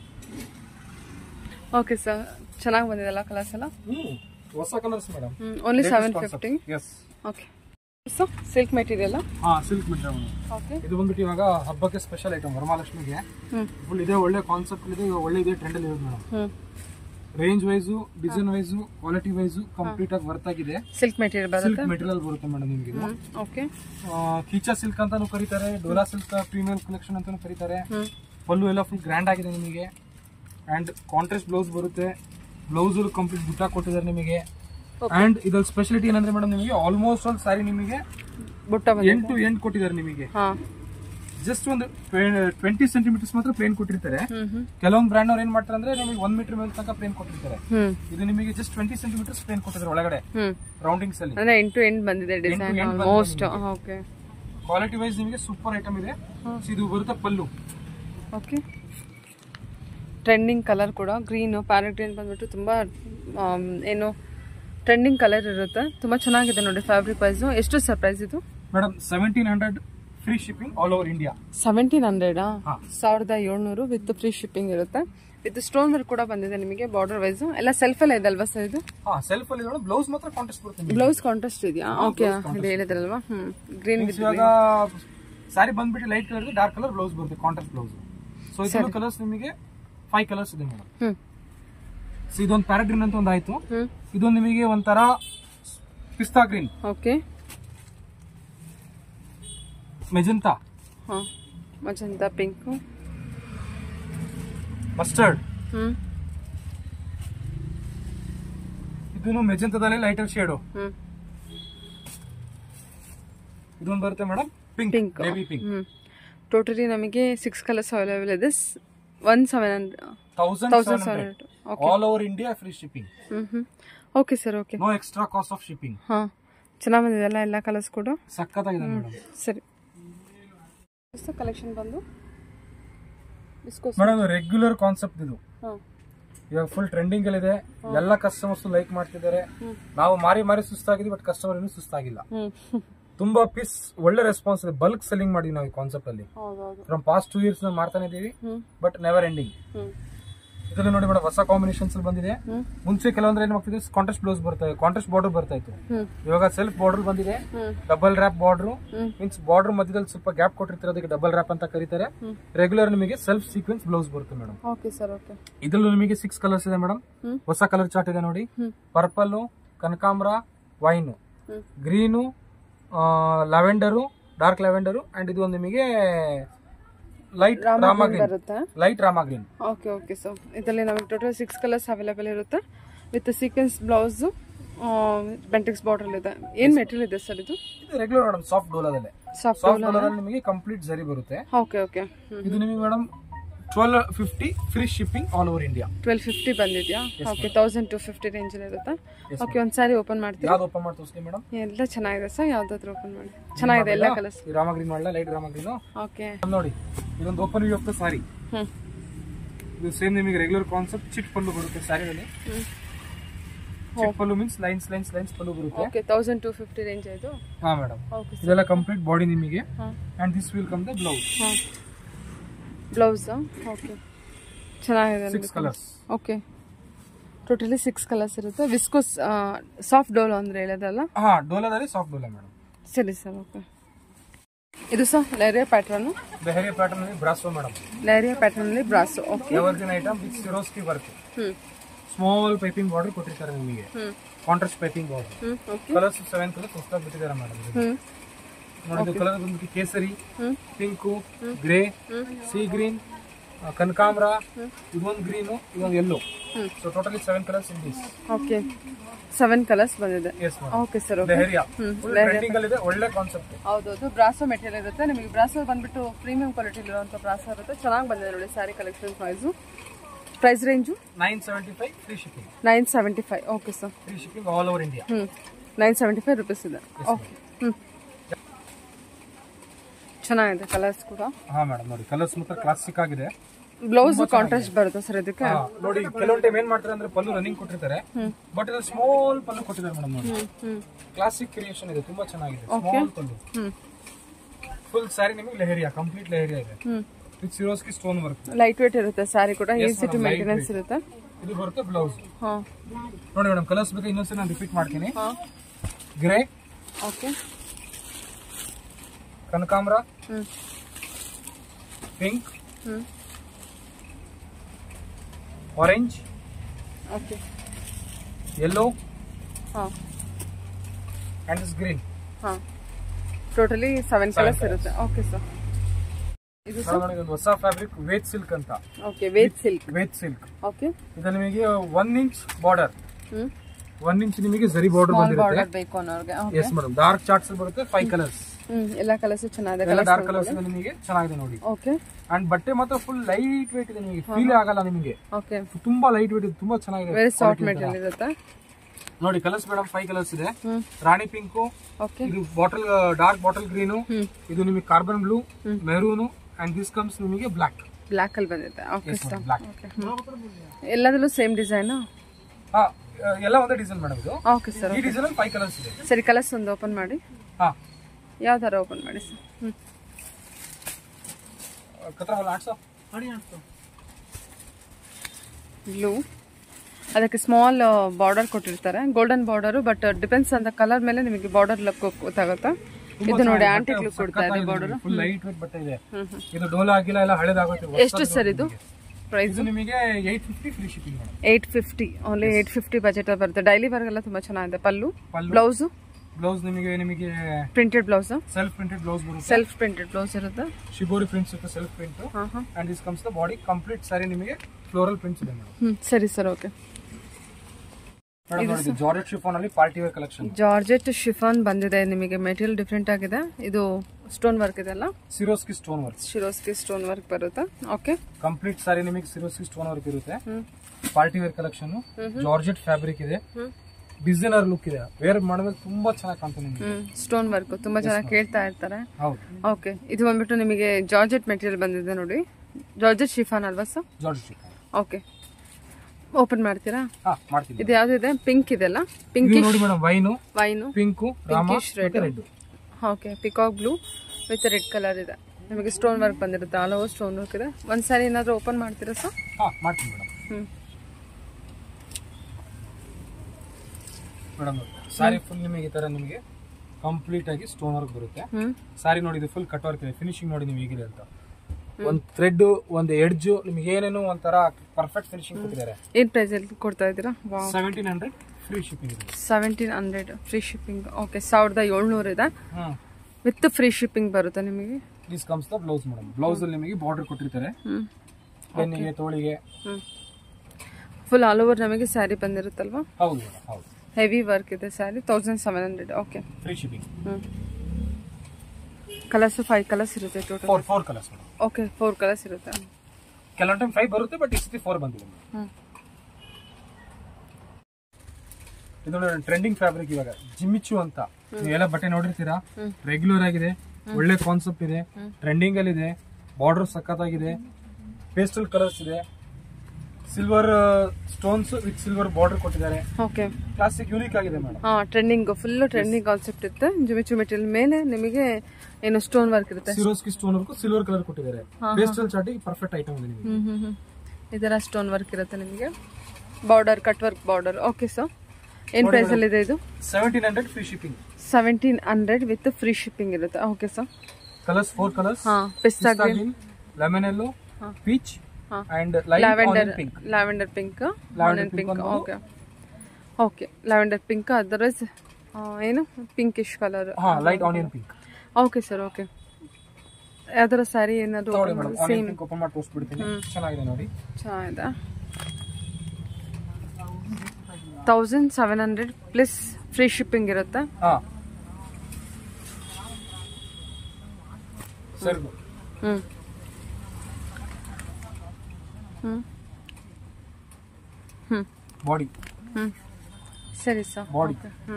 ಓಕೆ ಸರ್ ಚೆನ್ನಾಗಿ ಬಂದಿದೆಲ್ಲ ಕಲರ್ಸ್ ಎಲ್ಲ ಹ್ಮ್ ಹೊಸ ಕಲರ್ಸ್ ಮೇಡಮ್ ಹ್ಞೂ only seven fifty yes okay so silk material ಹಾ ಸಿಲ್ಕ್ ಮೇಡಮ್ ಓಕೆ ಇದು ಬಂದ್ಬಿಟ್ಟು ಇವಾಗ ಹಬ್ಬಕ್ಕೆ ಸ್ಪೆಷಲ್ ಐಟಮ್ ವರಮಹಾಲಕ್ಷ್ಮಿಗೆ ಹ್ಞೂ ಫುಲ್ ಇದೆ ಒಳ್ಳೆ ಕಾನ್ಸೆಪ್ಟ್ ಇದೆ ಇವಾಗ ಒಳ್ಳೆ ಇದೆ ಟ್ರೆಂಡ್ ಅಲ್ಲಿ ಇರೋದು ಮೇಡಮ್ ಹ್ಞೂ range wise design wise quality wise complete ಆಗಿ ವರ್ತ್ ಆಗಿದೆ ಸಿಲ್ಕ್ ಮೆಟೀರಿಯಲ್ ಬರುತ್ತೆ ಸಿಲ್ಕ್ ಮೆಟೀರಿಯಲ್ ಬರುತ್ತೆ ಮೇಡಮ್ ನಿಮ್ಗೆ ಇದು ಹ್ಞೂ ಓಕೆ ಕೀಚಾ ಸಿಲ್ಕ್ ಅಂತಾನು ಕರೀತಾರೆ ಡೋಲಾ ಸಿಲ್ಕ್ ಪ್ರೀಮಿಯಂ ಕಲೆಕ್ಷನ್ ಅಂತಾನು ಕರೀತಾರೆ ಹ್ಞೂ ಪಲ್ಲು ಎಲ್ಲ ಫುಲ್ ಗ್ರ್ಯಾಂಡ್ ಆಗಿದೆ ನಿಮಗೆ ಅಂಡ್ ಕಾಂಟ್ರಾಸ್ಟ್ ಬ್ಲೌಸ್ ಬರುತ್ತೆ ಬ್ಲೌಸ್ ಕಂಪ್ಲೀಟ್ ಬುಟ್ಟ ಕೊಟ್ಟಿದ್ದಾರೆ ನಿಮಗೆ ಅಂಡ್ ಇದ್ರಲ್ಲಿ ಸ್ಪೆಷಾಲಿಟಿ ಏನಂದ್ರೆ ಮೇಡಮ್ ನಿಮಗೆ ಆಲ್ಮೋಸ್ಟ್ ಆಲ್ ಸಾರಿ ನಿಮಗೆ ಬುಟ್ಟ ಬಂದಿದೆ ಎಂಟು ಟು ಎಂಟು ಕೊಟ್ಟಿದ್ದಾರೆ ನಿಮಗೆ ಹಾಂ ಜಸ್ಟ್ ಒಂದು ಟ್ವೆಂಟಿ ಸೆಂಟಿಮೀಟರ್ಸ್ ಮಾತ್ರ ಪ್ಲೇನ್ ಕೊಟ್ಟಿರ್ತಾರೆ ಹ್ಞೂ ಹ್ಞೂ ಕೆಲವೊಂದು ಬ್ರ್ಯಾಂಡ್ ಅವ್ರು ಏನ್ ಮಾಡ್ತಾರೆ ಅಂದ್ರೆ ನಿಮಗೆ ಒನ್ ಮೀಟರ್ ಮೇಲೆ ತನಕ ಪ್ಲೇನ್ ಕೊಟ್ಟಿರ್ತಾರೆ ಹ್ಞೂ ಇದು ನಿಮಗೆ ಜಸ್ಟ್ ಟ್ವೆಂಟಿ ಸೆಂಟಿಮೀಟರ್ಸ್ ಪ್ಲೇನ್ ಕೊಟ್ಟಿದ್ದಾರೆ ಒಳಗಡೆ ಹ್ಞೂ ರೌಂಡಿಂಗ್ಸ್ ಅಲ್ಲಿ ಅಂದ್ರೆ ಎಂಟು ಎಂಟು ಬಂದಿದೆ ಡಿಸೈನ್ ಎಂಟು ಬಂದಿದೆ ಆಲ್ಮೋಸ್ಟ್ ನಿಮ್ಗೆ. ಓಕೆ ಕ್ವಾಲಿಟಿ ವೈಸ್ ನಿಮಗೆ ಸೂಪರ್ ಐಟಮ್ ಇದೆ ಹ್ಮ್. So ಇದು ಬರುತ್ತೆ ಪಲ್ಲು ಓಕೆ ಟ್ರೆಂಡಿಂಗ್ ಕಲರ್ ಕೂಡ ಗ್ರೀನು ಪ್ಯಾರೆಟ್ ಗ್ರೀನ್ ಬಂದ್ಬಿಟ್ಟು ತುಂಬ ಆಮ್, ಏನು ಟ್ರೆಂಡಿಂಗ್ ಕಲರ್ ಇರುತ್ತೆ ತುಂಬ ಚೆನ್ನಾಗಿದೆ ನೋಡಿ ಫ್ಯಾಬ್ರಿಕ್ ವೈಸು ಎಷ್ಟು ಸರ್ ಪ್ರೈಸ್ ಇದು madam seventeen hundred free shipping all over India seventeen ಹಂಡ್ರೆಡಾ ಹಾ. ಸಾವಿರದ ಏಳ್ನೂರು ವಿತ್ ಫ್ರೀ ಶಿಪ್ಪಿಂಗ್ ಇರುತ್ತೆ ವಿತ್ ಸ್ಟೋನ್ ವರ್ಕ್ ಕೂಡ ಬಂದಿದೆ ನಿಮಗೆ ಬಾರ್ಡರ್ ವೈಸು ಎಲ್ಲ ಸೆಲ್ಫಲ್ಲೇ ಇದೆ ಅಲ್ವಾ ಸರ್ ಇದು ಹಾ ಸೆಲ್ಫ್ ಅಲ್ಲಿ ಬ್ಲೌಸ್ ಮಾತ್ರ ಕಾಂಟೆಸ್ಟ್ ಬರುತ್ತೆ ನಿಮ್ಗೆ. ಬ್ಲೌಸ್ ಕಾಂಟ್ರಾಸ್ಟ್ ಇದೆಯಾ ಓಕೆ ಇದು ಹೇಳಿದ್ರಲ್ವಾ ಹ್ಞೂ ಗ್ರೀನ್ ವಿತ್ ಇವಾಗ ಸ್ಯಾರಿ ಬಂದ್ಬಿಟ್ಟು light colour dark colour blouse ಬರುತ್ತೆ ಕಾಂಟ್ರಾಸ್ಟ್ ಬ್ಲೌಸ್ ಸೊ ಇದು ಕಲರ್ಸ್ ನಿಮಗೆ ಫೈವ್ ಕಲರ್ಸ್ ಇದೆ ಮೇಡಮ್ ಹ್ಞೂ ಸೊ ಇದೊಂದು ಪ್ಯಾರಾ ಗ್ರೀನ್ ಅಂತ ಒಂದು ಆಯ್ತು ಹ್ಞೂ ಇದೊಂದು ನಿಮಗೆ ಒಂಥರ ಪಿಸ್ತಾ ಗ್ರೀನ್ ಓಕೆ ಮೆಜೆಂತಾ ಹಾಂ ಮಜಂತಾ ಪಿಂಕು ಮಸ್ಟರ್ಡ್ ಹ್ಞೂ ಇದನ್ನು ಮೆಜೆಂತಾದಲ್ಲಿ ಲೈಟರ್ ಶೇಡು ಹ್ಞೂ ಇದೊಂದು ಬರುತ್ತೆ madam pink pink baby pink ಹ್ಞೂ ಟೋಟಲಿ ನಮಗೆ ಸಿಕ್ಸ್ ಕಲರ್ಸ್ ಅವೈಲೇಬಲ್ ಇದೆ one seven hundred thousand thousand seven hundred okay all over India free shipping ಹ್ಞೂ ಹ್ಞೂ okay sir okay no extra cost of shipping ಹಾಂ ಚೆನ್ನಾಗಿ ಬಂದಿದೆ ಅಲ್ಲ ಎಲ್ಲ ಕಲರ್ಸ್ ಕೂಡ ಸಖತ್ತಾಗಿದೆ ಮೇಡಮ್ ಸರಿ ಕಲೆಕ್ಷನ್ ಬಂದು ಬಿಸ್ಕೋಸ್ ಮೇಡಮ್ ರೆಗ್ಯುಲರ್ ಕಾನ್ಸೆಪ್ಟ್ ಇದು ಹಾಂ ಇವಾಗ ಫುಲ್ ಟ್ರೆಂಡಿಂಗ್ ಅಲ್ಲಿ ಇದೆ ಎಲ್ಲ ಕಸ್ಟಮರ್ಸ್ ಲೈಕ್ ಮಾಡ್ತಿದ್ದಾರೆ ಹ್ಮ್. ನಾವು ಮಾರಿ ಮಾರಿ ಸುಸ್ತಾಗಿದ್ವಿ ಬಟ್ ಕಸ್ಟಮರ್ ಇನ್ನೂ ಸುಸ್ತಾಗಿಲ್ಲ ಹ್ಞೂ ತುಂಬಾ ಪೀಸ್ ಒಳ್ಳೆ ರೆಸ್ಪಾನ್ಸ್ ಇದೆ ಬಲ್ಕ್ ಸೆಲ್ಲಿಂಗ್ ಮಾಡಿದ್ವಿ ನಾವು ಈ ಕಾನ್ಸೆಪ್ಟ್ ಅಲ್ಲಿ ಹೌದೌದು ಫ್ರಮ್ ಪಾಸ್ಟ್ ಟೂ ಇಯರ್ಸ್ ನಾವು ಮಾಡ್ತಾನೆ ಇದೀವಿ hmm but never ending hmm ಇದರಲ್ಲಿ ನೋಡಿ ಮೇಡಮ್ ಹೊಸ ಕಾಂಬಿನೇಷನ್ಸ್ ಬಂದಿದೆ ಹ್ಮ್ ಮುಂಚೆ ಕೆಲವೊಂದ್ರೆ ಏನ್ ಮಾಡ್ತಿದ್ವಿ ಕಾಂಟ್ರಾಸ್ಟ್ ಬ್ಲೌಸ್ ಬರ್ತಾ ಕಾಂಟ್ರಾಸ್ಟ್ ಬಾರ್ಡರ್ ಬರ್ತಾ ಇತ್ತು ಹ್ಮ್ ಇವಾಗ ಸೆಲ್ಫ್ ಬಾರ್ಡರ್ ಬಂದಿದೆ hmm double wrap border hmm. Means border ಮಧ್ಯದಲ್ಲಿ ಸ್ವಲ್ಪ ಗ್ಯಾಪ್ ಕೊಟ್ಟಿರ್ತಾರೆ ಅದಕ್ಕೆ ಡಬಲ್ ರ್ಯಾಪ್ ಅಂತ ಕರೀತಾರೆ ಹ್ಮ್. ರೆಗ್ಯುಲರ್ ನಿಮಗೆ ಸೆಲ್ಫ್ ಸೀಕ್ವೆನ್ಸ್ ಬ್ಲೌಸ್ ಬರುತ್ತೆ ಮೇಡಮ್ ಓಕೆ ಸರ್ ಓಕೆ ಇದ್ರಲ್ಲೂ ನಿಮಗೆ ಸಿಕ್ಸ್ ಕಲರ್ಸ್ ಇದೆ ಮೇಡಮ್ ಹ್ಮ್. ಹೊಸ ಕಲರ್ ಚಾರ್ಟ್ ಇದೆ ನೋಡಿ ಹ್ಮ್ ಪರ್ಪಲ್ ಕನಕಾಂಬ್ರ wine hmm green lavender dark lavender and ಇದು ಒಂದು ನಿಮಗೆ ಲೈಟ್ ರಾಮ ರಾಮ ಗ್ರೀನ್ ಬರುತ್ತೆ light rama green okay okay sir ಇದರಲ್ಲಿ ನಮಗೆ ಟೋಟಲ್ ಸಿಕ್ಸ್ ಕಲರ್ಸ್ ಅವೈಲೇಬಲ್ ಇರುತ್ತೆ with sequence blouse Bentex border ಇದೆ ಏನು ಮೆಟೀರಿಯಲ್ ಇದೆ ಸರ್ ಇದು ಇದು ರೆಗ್ಯುಲರ್ ಮೇಡಮ್ ಸಾಫ್ಟ್ ಡೋಲದಲ್ಲೇ ಸಾಫ್ಟ್ ಸಾಫ್ಟ್ ಡೋಲಲ್ಲಿ ನಿಮಗೆ ಕಂಪ್ಲೀಟ್ ಜರಿ ಬರುತ್ತೆ ಓಕೆ ಓಕೆ ಇದು ನಿಮಗೆ madam twelve fifty free shipping all over India twelve fifty ಬಂದಿದೆಯಾ ಓಕೆ ತೌಸಂಡ್ ಟು ಫಿಫ್ಟಿ ರೇಂಜಲ್ಲಿ ಇರುತ್ತೆ ಓಕೆ ಒಂದು ಸಾರಿ ಓಪನ್ ಮಾಡ್ತೀರಾ ಯಾವ್ದು ಓಪನ್ ಮಾಡಿ ತೋರಿಸ್ಲಿ ಮೇಡಮ್ ಎಲ್ಲ ಚೆನ್ನಾಗಿದೆ ಸರ್ ಯಾವ್ದಾದ್ರು ಓಪನ್ ಮಾಡಿ ಚೆನ್ನಾಗಿದೆ ಎಲ್ಲ ಕಲರ್ಸ್ ಈ ರಾಮ ಗ್ರೀನ್ ಮಾಡಲ್ಲ ಲೈಟ್ ರಾಮ ಗ್ರೀನು ಓಕೆ ನೋಡಿ ಇದೊಂದು open view of the sari ಹ್ಞೂ ಇದು ಸೇಮ್ ನಿಮಗೆ ರೆಗ್ಯುಲರ್ ಕಾನ್ಸೆಪ್ಟ್ ಚಿಟ್ ಪಲ್ಲು ಬರುತ್ತೆ ಸ್ಯಾರಿನಲ್ಲಿ ಹ್ಞೂ ಚಿಟ್ pallu means lines lines lines pallu ಬರುತ್ತೆ okay thousand two fifty range ಇದು ಹಾ ಮೇಡಮ್ ಓಕೆ ಸರ್ ಇದೆಲ್ಲ ಕಂಪ್ಲೀಟ್ ಬಾಡಿ ನಿಮಗೆ ಹಾಂ and this will come the blouse ಹಾಂ ಬ್ಲೌಸಾ ಓಕೆ ಚೆನ್ನಾಗಿದೆ six colours okay totally six colours ಇರುತ್ತೆ ವಿಸ್ಕೋಸ್ ಸಾಫ್ಟ್ ಡೋಲ್ ಅಂದ್ರೆ ಹೇಳೋದಲ್ಲ ಹಾ ಡೋಲಾದಲ್ಲಿ ಸಾಫ್ಟ್ ಡೋಲಾ ಮೇಡಮ್ ಸರಿ ಸರ್ ಓಕೆ ಇದು ಸಹ ಲೈರಿಯಾ ಪ್ಯಾಟ್ರನ್ ಬೆಹರಿಯ ಪ್ಯಾಟರ್ನ್ ಅಲ್ಲಿ ಬ್ರಾಸೋ ಮೇಡಮ್ ಲೈರಿಯಾ ಪ್ಯಾಟ್ರನ್ ಅಲ್ಲಿ ಬ್ರಾಸು okay evergreen item with Swarovski ಬರುತ್ತೆ ಹ್ಮ್ ಸ್ಮಾಲ್ ಪೈಪಿಂಗ್ ಬಾರ್ಡರ್ ಕೊಟ್ಟಿರ್ತಾರೆ ನಿಮಗೆ hmm contrast piping border hmm okay colours seven colours ಹೊಸದಾಗಿ ಬಿಟ್ಟಿದ್ದಾರೆ ಮೇಡಮ್ ಹ್ಮ್ ನೋಡಿ ಕಲರ್ ಬಂದ್ಬಿಟ್ಟು ಕೇಸರಿ hmm pink grey sea green ಕನಕಾಂಬ್ರ ಇದೊಂದು ಗ್ರೀನು ಇದೊಂದು yellow hmm. So totally seven colours in this okay seven colours ಬಂದಿದೆ yes okay sir okay leheriya hmm. Full trending ಅಲ್ಲಿ ಇದೆ ಒಳ್ಳೆ ಕಾನ್ಸೆಪ್ಟ್ ಹೌದೌದು ಬ್ರಾಸೋ ಮೆಟೀರಿಯಲ್ ಇರುತ್ತೆ ನಿಮಗೆ ಬ್ರಾಸೋ ಬಂದ್ಬಿಟ್ಟು ಪ್ರೀಮಿಯಂ ಕ್ವಾಲಿಟಿ ಇರುವಂಥ ಬ್ರಾಸೋ ಇರುತ್ತೆ ಚೆನ್ನಾಗಿ ಬಂದಿದೆ ನೋಡಿ sari collection price price range nine seventy five free shipping nine seventy five okay sir free shipping all over India ಹ್ಞೂ ನೈನ್ ಸೆವೆಂಟಿ ಫೈವ್ ರುಪೀಸ್ ಇದೆ ಓಕೆ ಹ್ಞೂ ಚೆನ್ನಾಗಿದೆ ಕಲರ್ಸ್ ಕೂಡ ಹಾ ಮೇಡಮ್ ನೋಡಿ ಕಲರ್ಸ್ ಮಾತ್ರ ಕ್ಲಾಸಿಕ್ ಆಗಿದೆ ಬ್ಲೌಸ್ ಕಾಂಟ್ರಾಸ್ಟ್ ಬರುತ್ತೆ ಸರ್ ಇದಕ್ಕೆ ಹಾ, ನೋಡಿ ಕೆಲವೊಂದು ಟೈಮ್ ಏನ್ ಮಾಡ್ತಾರೆ ಅಂದ್ರೆ ಪಲ್ಲು ರನ್ನಿಂಗ್ ಕೊಟ್ಟಿರ್ತಾರೆ ಬಟ್ ಇದು ಸ್ಮಾಲ್ ಪಲ್ಲು ಕೊಟ್ಟಿದ್ದಾರೆ ಮೇಡಮ್ ನೋಡಿ ಹ್ಞೂ ಕ್ಲಾಸಿಕ್ ಕ್ರಿಯೇಷನ್ ಇದೆ ತುಂಬಾ ಚೆನ್ನಾಗಿದೆ ಸ್ಮಾಲ್ ಪಲ್ಲು ಹ್ಞೂ ಫುಲ್ ಸ್ಯಾರಿ ನಿಮಗೆ ಲೆಹರಿಯಾ ಕಂಪ್ಲೀಟ್ ಲೆಹರಿಯಾ ಇದೆ ಹ್ಞೂ with Swarovski stone work lightweight ಇರುತ್ತೆ ಸ್ಯಾರಿ ಕೂಡ easy to madam, maintenance lightweight. ಇರುತ್ತೆ ಇದು ಬರುತ್ತೆ ಬ್ಲೌಸ್ ಹಾಂ ನೋಡಿ ಮೇಡಮ್ ಕಲರ್ಸ್ ಬೇಕಾ ಇನ್ನೊಂದ್ಸಲ ನಾನು ರಿಪೀಟ್ ಮಾಡ್ತೀನಿ ಹಾಂ ಗ್ರೇ ಓಕೆ ಕನಕಾಂಬ್ರ ಹ್ಞೂ ಪಿಂಕ್ ಹ್ಞೂ ಆರೆಂಜ್ ಓಕೆ ಯೆಲ್ಲೋ ಹಾಂ ಅಂಡ್ ದಿಸ್ ಗ್ರೀನ್ ಹಾಂ ಟೋಟಲಿ ಸೆವೆನ್ ಕಲರ್ಸ್ ಇರುತ್ತೆ ಓಕೆ ಸರ್ ಇದು ಒಂದು ಹೊಸ ಫ್ಯಾಬ್ರಿಕ್ ವೇತ್ ಸಿಲ್ಕ್ ಅಂತ ಓಕೆ ವೇಟ್ ಸಿಲ್ಕ್ ವೇತ್ ಸಿಲ್ಕ್ ಓಕೆ ಇದು ನಿಮಗೆ ಒನ್ ಇಂಚ್ ಬಾರ್ಡರ್ ಹ್ಞೂ ಒನ್ ಇಂಚ್ ನಿಮಗೆ ಜರಿ ಬಾರ್ಡರ್ ಸ್ಮಾಲ್ ಬಂದಿರುತ್ತೆ ಬಾರ್ಡರ್ ಬೇಕು ಅನ್ನೋರಿಗೆ ಓಕೆ ಎಸ್ ಮೇಡಮ್ ಡಾರ್ಕ್ ಚಾರ್ಟ್ಸ್ ಬರುತ್ತೆ ಫೈವ್ ಕಲರ್ಸ್ ಹ್ಞೂ ಎಲ್ಲ ಕಲರ್ಸ್ ಚೆನ್ನಾಗಿದೆ ಎಲ್ಲ ಕಲರ್ಸ್ ಡಾರ್ಕ್ ಕಲರ್ಸ್ ಇದೆ ನಿಮಗೆ ಚೆನ್ನಾಗಿದೆ ನೋಡಿ ಓಕೆ ಅಂಡ್ ಬಟ್ಟೆ ಮಾತ್ರ ಫುಲ್ ಲೈಟ್ ವೇಟ್ ಇದೆ ನಿಮಗೆ ಫೀಲ್ ಆಗಲ್ಲ ನಿಮಗೆ ಓಕೆ ತುಂಬಾ ಲೈಟ್ ವೇಟ್ ಇದೆ ತುಂಬಾ ಚೆನ್ನಾಗಿದೆ ವೆರಿ ಸಾಫ್ಟ್ ಮೆಟೀರಿಯಲ್ ಇರುತ್ತೆ ನೋಡಿ ಕಲರ್ಸ್ ಮೇಡಮ್ ಫೈವ್ ಕಲರ್ಸ್ ಇದೆ ಹ್ಞೂ ರಾಣಿ ಪಿಂಕು ಓಕೆ ಇದು ಬಾಟಲ್ ಡಾರ್ಕ್ ಬಾಟಲ್ ಗ್ರೀನು ಹ್ಞೂ ಇದು ನಿಮಗೆ carbon blue maroon and this comes ನಿಮಗೆ ಬ್ಲಾಕ್ ಬ್ಲ್ಯಾಕ್ ಅಲ್ಲಿ ಬಂದಿದೆ ಓಕೆ ಸರ್ ಬ್ಲಾಕ್ ಓಕೆ ಎಲ್ಲದರಲ್ಲೂ ಸೇಮ್ ಡಿಸೈನಾ ಹಾ ಎಲ್ಲ ಒಂದೇ ಡಿಸೈನ್ ಮೇಡಮ್ ಇದು ಓಕೆ ಸರ್ ಈ ಡಿಸೈನ್ ಅಲ್ಲಿ ಫೈವ್ ಕಲರ್ಸ್ ಇದೆ ಸರಿ ಕಲರ್ಸ್ ಒಂದು ಓಪನ್ ಮಾಡಿ ಹಾ ಯಾವ್ದಾರ ಓಪನ್ ಮಾಡಿ ಸರ್ ಹ್ಞೂ ಕತ್ರ ಹೊಲ ಆಡ್ಸೋ ಬ್ಲೂ ಅದಕ್ಕೆ ಸ್ಮಾಲ್ ಬಾರ್ಡರ್ ಕೊಟ್ಟಿರ್ತಾರೆ ಗೋಲ್ಡನ್ ಬಾರ್ಡರ್ ಬಟ್ ಡಿಪೆಂಡ್ಸ್ ಅಂತ ಕಲರ್ ಮೇಲೆ ನಿಮಗೆ ಬಾರ್ಡರ್ ಲುಕ್ ಗೊತ್ತಾಗುತ್ತೆ ಇದು ನೋಡಿ ಆಂಟಿಕ್ ಲುಕ್ ಕೊಡ್ತಾ ಇದೆ ಬಾರ್ಡರ್ ಫುಲ್ ಲೈಟ್ ವೇಟ್ ಬಟ್ಟೆ ಇದೆ ಹ್ಮ್ ಹ್ಮ್ ಇದು ಡೋಲ ಆಗಿಲ್ಲ ಎಲ್ಲ ಹಳೇದಾಗುತ್ತೆ ಎಷ್ಟು ಸರ್ ಇದು ಪ್ರೈಸ್ ಇದು ನಿಮಗೆ eight fifty free shipping madam eight fifty only eight fifty budget ಬರುತ್ತೆ ಡೈಲಿ ವರ್ಗೆಲ್ಲ ತುಂಬಾ ಚೆನ್ನಾಗಿದೆ ಪಲ್ಲು ಪಲ್ಲು ಬ್ಲೌಸು ಬ್ಲೌಸ್ ನಿಮಗೆ ನಿಮಗೆ printed blouse self printed blouse ಬರುತ್ತೆ ಸೆಲ್ಫ್ ಪ್ರಿಂಟೆಡ್ ಬ್ಲೌಸ್ ಇರುತ್ತೆ ಶಿಬೋರಿ ಪ್ರಿಂಟ್ಸ್ ಇರುತ್ತೆ ಸೆಲ್ಫ್ ಪ್ರಿಂಟ್ ಹಾಂ ಹಾಂ and this comes the body complete sari ನಿಮಗೆ ಫ್ಲೋರಲ್ ಪ್ರಿಂಟ್ಸ್ ಇದೆ ಮೇಡಮ್ ಹ್ಞೂ ಸರಿ ಸರ್ ಓಕೆ ಮೇಡಮ್ ನೋಡಿ ಜಾರ್ಜೆಟ್ ಶಿಫಾನ್ ಅಲ್ಲಿ party wear collection georgette chiffon ಬಂದಿದೆ ನಿಮಗೆ ಮೆಟೀರಿಯಲ್ ಡಿಫ್ರೆಂಟ್ ಆಗಿದೆ ಇದು ಸ್ಟೋನ್ ವರ್ಕ್ ಇದೆಲ್ಲ Swarovski stone work Swarovski stone work ಬರುತ್ತೆ ಓಕೆ ಕಂಪ್ಲೀಟ್ ಸಾರಿ ನಿಮಗೆ ಸಿರೋಸ್ಕಿ ಸ್ಟೋನ್ ವರ್ಕ್ ಇರುತ್ತೆ hmm party wear collection georgette fabric ಇದೆ ಹ್ಮ್ ಡಿಸೈನರ್ ಲುಕ್ ಇದೆ ವೇರ್ ಮಾಡಿದ್ರೆ ತುಂಬಾ ಚೆನ್ನಾಗಿ ಕಾಣ್ತದೆ ನಿಮಗೆ ಹ್ಮ್ ಸ್ಟೋನ್ ವರ್ಕ್ ತುಂಬಾ ಜನ ಕೇಳ್ತಾ ಇರ್ತಾರೆ ಹೌದು ಓಕೆ ಇದು ಬಂದ್ಬಿಟ್ಟು ನಿಮಗೆ ಜಾರ್ಜೆಟ್ ಮೆಟೀರಿಯಲ್ ಬಂದಿದೆ ನೋಡಿ ಜಾರ್ಜೆಟ್ ಶಿಫಾನ್ ಅಲ್ವಾ sir georgette chiffon okay open ಮಾಡ್ತೀರಾ ಹಾ ಮಾಡ್ತೀನಿ ಇದು ಯಾವ್ದಿದೆ ಪಿಂಕ್ ಇದೆಲ್ಲ ಇದು ಪಿಂಕಿಶ್ ನೋಡಿ ಮೇಡಮ್ ವೈನು ವೈನು ಪಿಂಕು ರಾಮ Pinkish red. Red okay peacock blue with red colour ಇದೆ ನಿಮಗೆ ಸ್ಟೋನ್ ವರ್ಕ್ ಬಂದಿರುತ್ತೆ ಆಲ್ ಓವರ್ ಸ್ಟೋನ್ ವರ್ಕ್ ಇದೆ ಒಂದು ಸಾರಿ ಏನಾದರೂ ಓಪನ್ ಮಾಡ್ತೀರಾ ಸರ್ ಹಾ ಮಾಡ್ತೀನಿ ಮೇಡಮ್ ಹ್ಞೂ ಮೇಡಮ್ ಸಾರಿ ಫುಲ್ ನಿಮಗೆ ಈ ತರ ನಿಮಗೆ ಕಂಪ್ಲೀಟ್ ಆಗಿ ಸ್ಟೋನ್ ವರ್ಕ್ ಬರುತ್ತೆ ಹ್ಞೂ ಸಾರಿ ನೋಡಿ ಇದು ಫುಲ್ ಕಟ್ ವರ್ಕ್ ಇದೆ ಫಿನಿಶಿಂಗ್ ನೋಡಿ ನೀವು ಹೇಗಿದೆ ಅಂತ ಒಂದು ಥ್ರೆಡ್ ಒಂದು ಎಡ್ಜ್ ನಿಮಗೆ ಏನೇನು ಒಂಥರ ಪರ್ಫೆಕ್ಟ್ ಫಿನಿಶಿಂಗ್ ಕೊಟ್ಟಿದ್ದಾರೆ ಏನು ಪ್ರೈಸಲ್ಲಿ ಕೊಡ್ತಾ ಇದ್ದೀರಾ ವಾ ಸೆವೆಂಟೀನ್ ಹಂಡ್ರೆಡ್ ಫ್ರೀ ಶಿಪ್ಪಿಂಗ್ ಇದೆ seventeen hundred free shipping okay ಸಾವಿರದ ಏಳ್ನೂರು ಇದೆ ಹ್ಮ್ ವಿತ್ ಫ್ರೀ ಶಿಪ್ಪಿಂಗ್ ಬರುತ್ತೆ ನಿಮಗೆ this comes the blouse madam blouse ಅಲ್ಲಿ ನಿಮಗೆ ಬಾರ್ಡರ್ ಕೊಟ್ಟಿರ್ತಾರೆ ಹ್ಞೂ ಬೆನ್ನಿಗೆ ತೋಳಿಗೆ ಹ್ಞೂ ಫುಲ್ ಆಲ್ ಓವರ್ ನಮಗೆ ಸ್ಯಾರಿ ಬಂದಿರುತ್ತಲ್ವಾ ಹೌದು ಮೇಡಮ್ ಹೌದು ಹೆವಿ ವರ್ಕ್ ಇದೆ sari thousand seven hundred okay free shipping ಹ್ಞೂ ಕಲರ್ಸ್ ಫೈವ್ ಕಲರ್ಸ್ ಇರುತ್ತೆ total four four colours madam okay four colours ಇರುತ್ತೆ ಕೆಲವೊಂದು ಟೈಮ್ ಫೈವ್ ಬರುತ್ತೆ ಬಟ್ ಈ ಸತಿ ಫೋರ್ ಬಂದಿದೆ madam. ಹ್ಞೂ ಇದು ಟ್ರೆಂಡಿಂಗ್ ಫ್ಯಾಬ್ರಿಕ್ ಇವಾಗ ಜಿಮ್ಮಿಚು ಅಂತ ನೀವೆಲ್ಲ ಬಟ್ಟೆ ನೋಡಿರ್ತೀರಾ ರೆಗ್ಯುಲರ್ ಆಗಿದೆ ಒಳ್ಳೆ ಕಾನ್ಸೆಪ್ಟ್ ಇದೆ ಟ್ರೆಂಡಿಂಗ್ ಅಲ್ಲಿ ಇದೆ ಬಾರ್ಡರ್ ಸಖತ್ತಾಗಿದೆ ಪೇಸ್ಟಲ್ ಕಲರ್ಸ್ ಇದೆ silver stones with silver border ಕೊಟ್ಟಿದ್ದಾರೆ ಓಕೆ ಕ್ಲಾಸಿಕ್ ಯೂನಿಕ್ ಆಗಿದೆ ಮೇಡಮ್ ಹಾಂ ಟ್ರೆಂಡಿಂಗ್ ಫುಲ್ಲು ಟ್ರೆಂಡಿಂಗ್ ಕಾನ್ಸೆಪ್ಟ್ ಇರುತ್ತೆ ಜುಮಿಚು ಮೆಟೀರಿಯಲ್ ಮೇಲೆ ನಿಮಗೆ ಏನು ಸ್ಟೋನ್ ವರ್ಕ್ ಇರುತ್ತೆ Swarovski stone work silver colour ಕೊಟ್ಟಿದ್ದಾರೆ ಪೇಸ್ಟಲ್ ಚಾಟಿಗೆ ಪರ್ಫೆಕ್ಟ್ ಐಟಮ್ ಇದೆ ನಿಮಗೆ ಹ್ಞೂ ಹ್ಞೂ ಹ್ಞೂ ಇದರ ಸ್ಟೋನ್ ವರ್ಕ್ ಇರುತ್ತೆ ನಿಮಗೆ border cut work border okay sir ಏನು ಪ್ರೈಸಲ್ಲಿ ಇದೆ ಇದು seventeen hundred free shipping seventeen hundred with free shipping ಇರುತ್ತೆ okay sir colours four colours ಹಾಂ ಪಿಸ್ತಾ ಗ್ರೀನ್ ಲೆಮನ್ ಎಲ್ಲೋ ಪೀಚ್ ಹಾ. And light lavender pink lavender pink Lavender onion pink pink ಒಂದು. Okay okay lavender pink otherwise ಏನು pinkish colour ಹಾ light onion pink okay sir okay ಯಾವ್ದಾರ ಸ್ಯಾರಿ ಏನಾದ್ರು ನೋಡಿ madam onion same pink open ಮಾಡಿ ತೋರಿಸ್ಬಿಡ್ತೀನಿ ಚೆನ್ನಾಗಿದೆ ನೋಡಿ ಚೆನ್ನಾಗಿದೆ thousand seven hundred plus free shipping ಇರುತ್ತೆ ಹಾ ಸರ್ ಹ್ಞೂ ಹ್ಞೂ ಹ್ಞೂ ಬಾಡಿ ಹ್ಞೂ ಸರಿ ಸರ್ ಬಾಡಿ ಹ್ಞೂ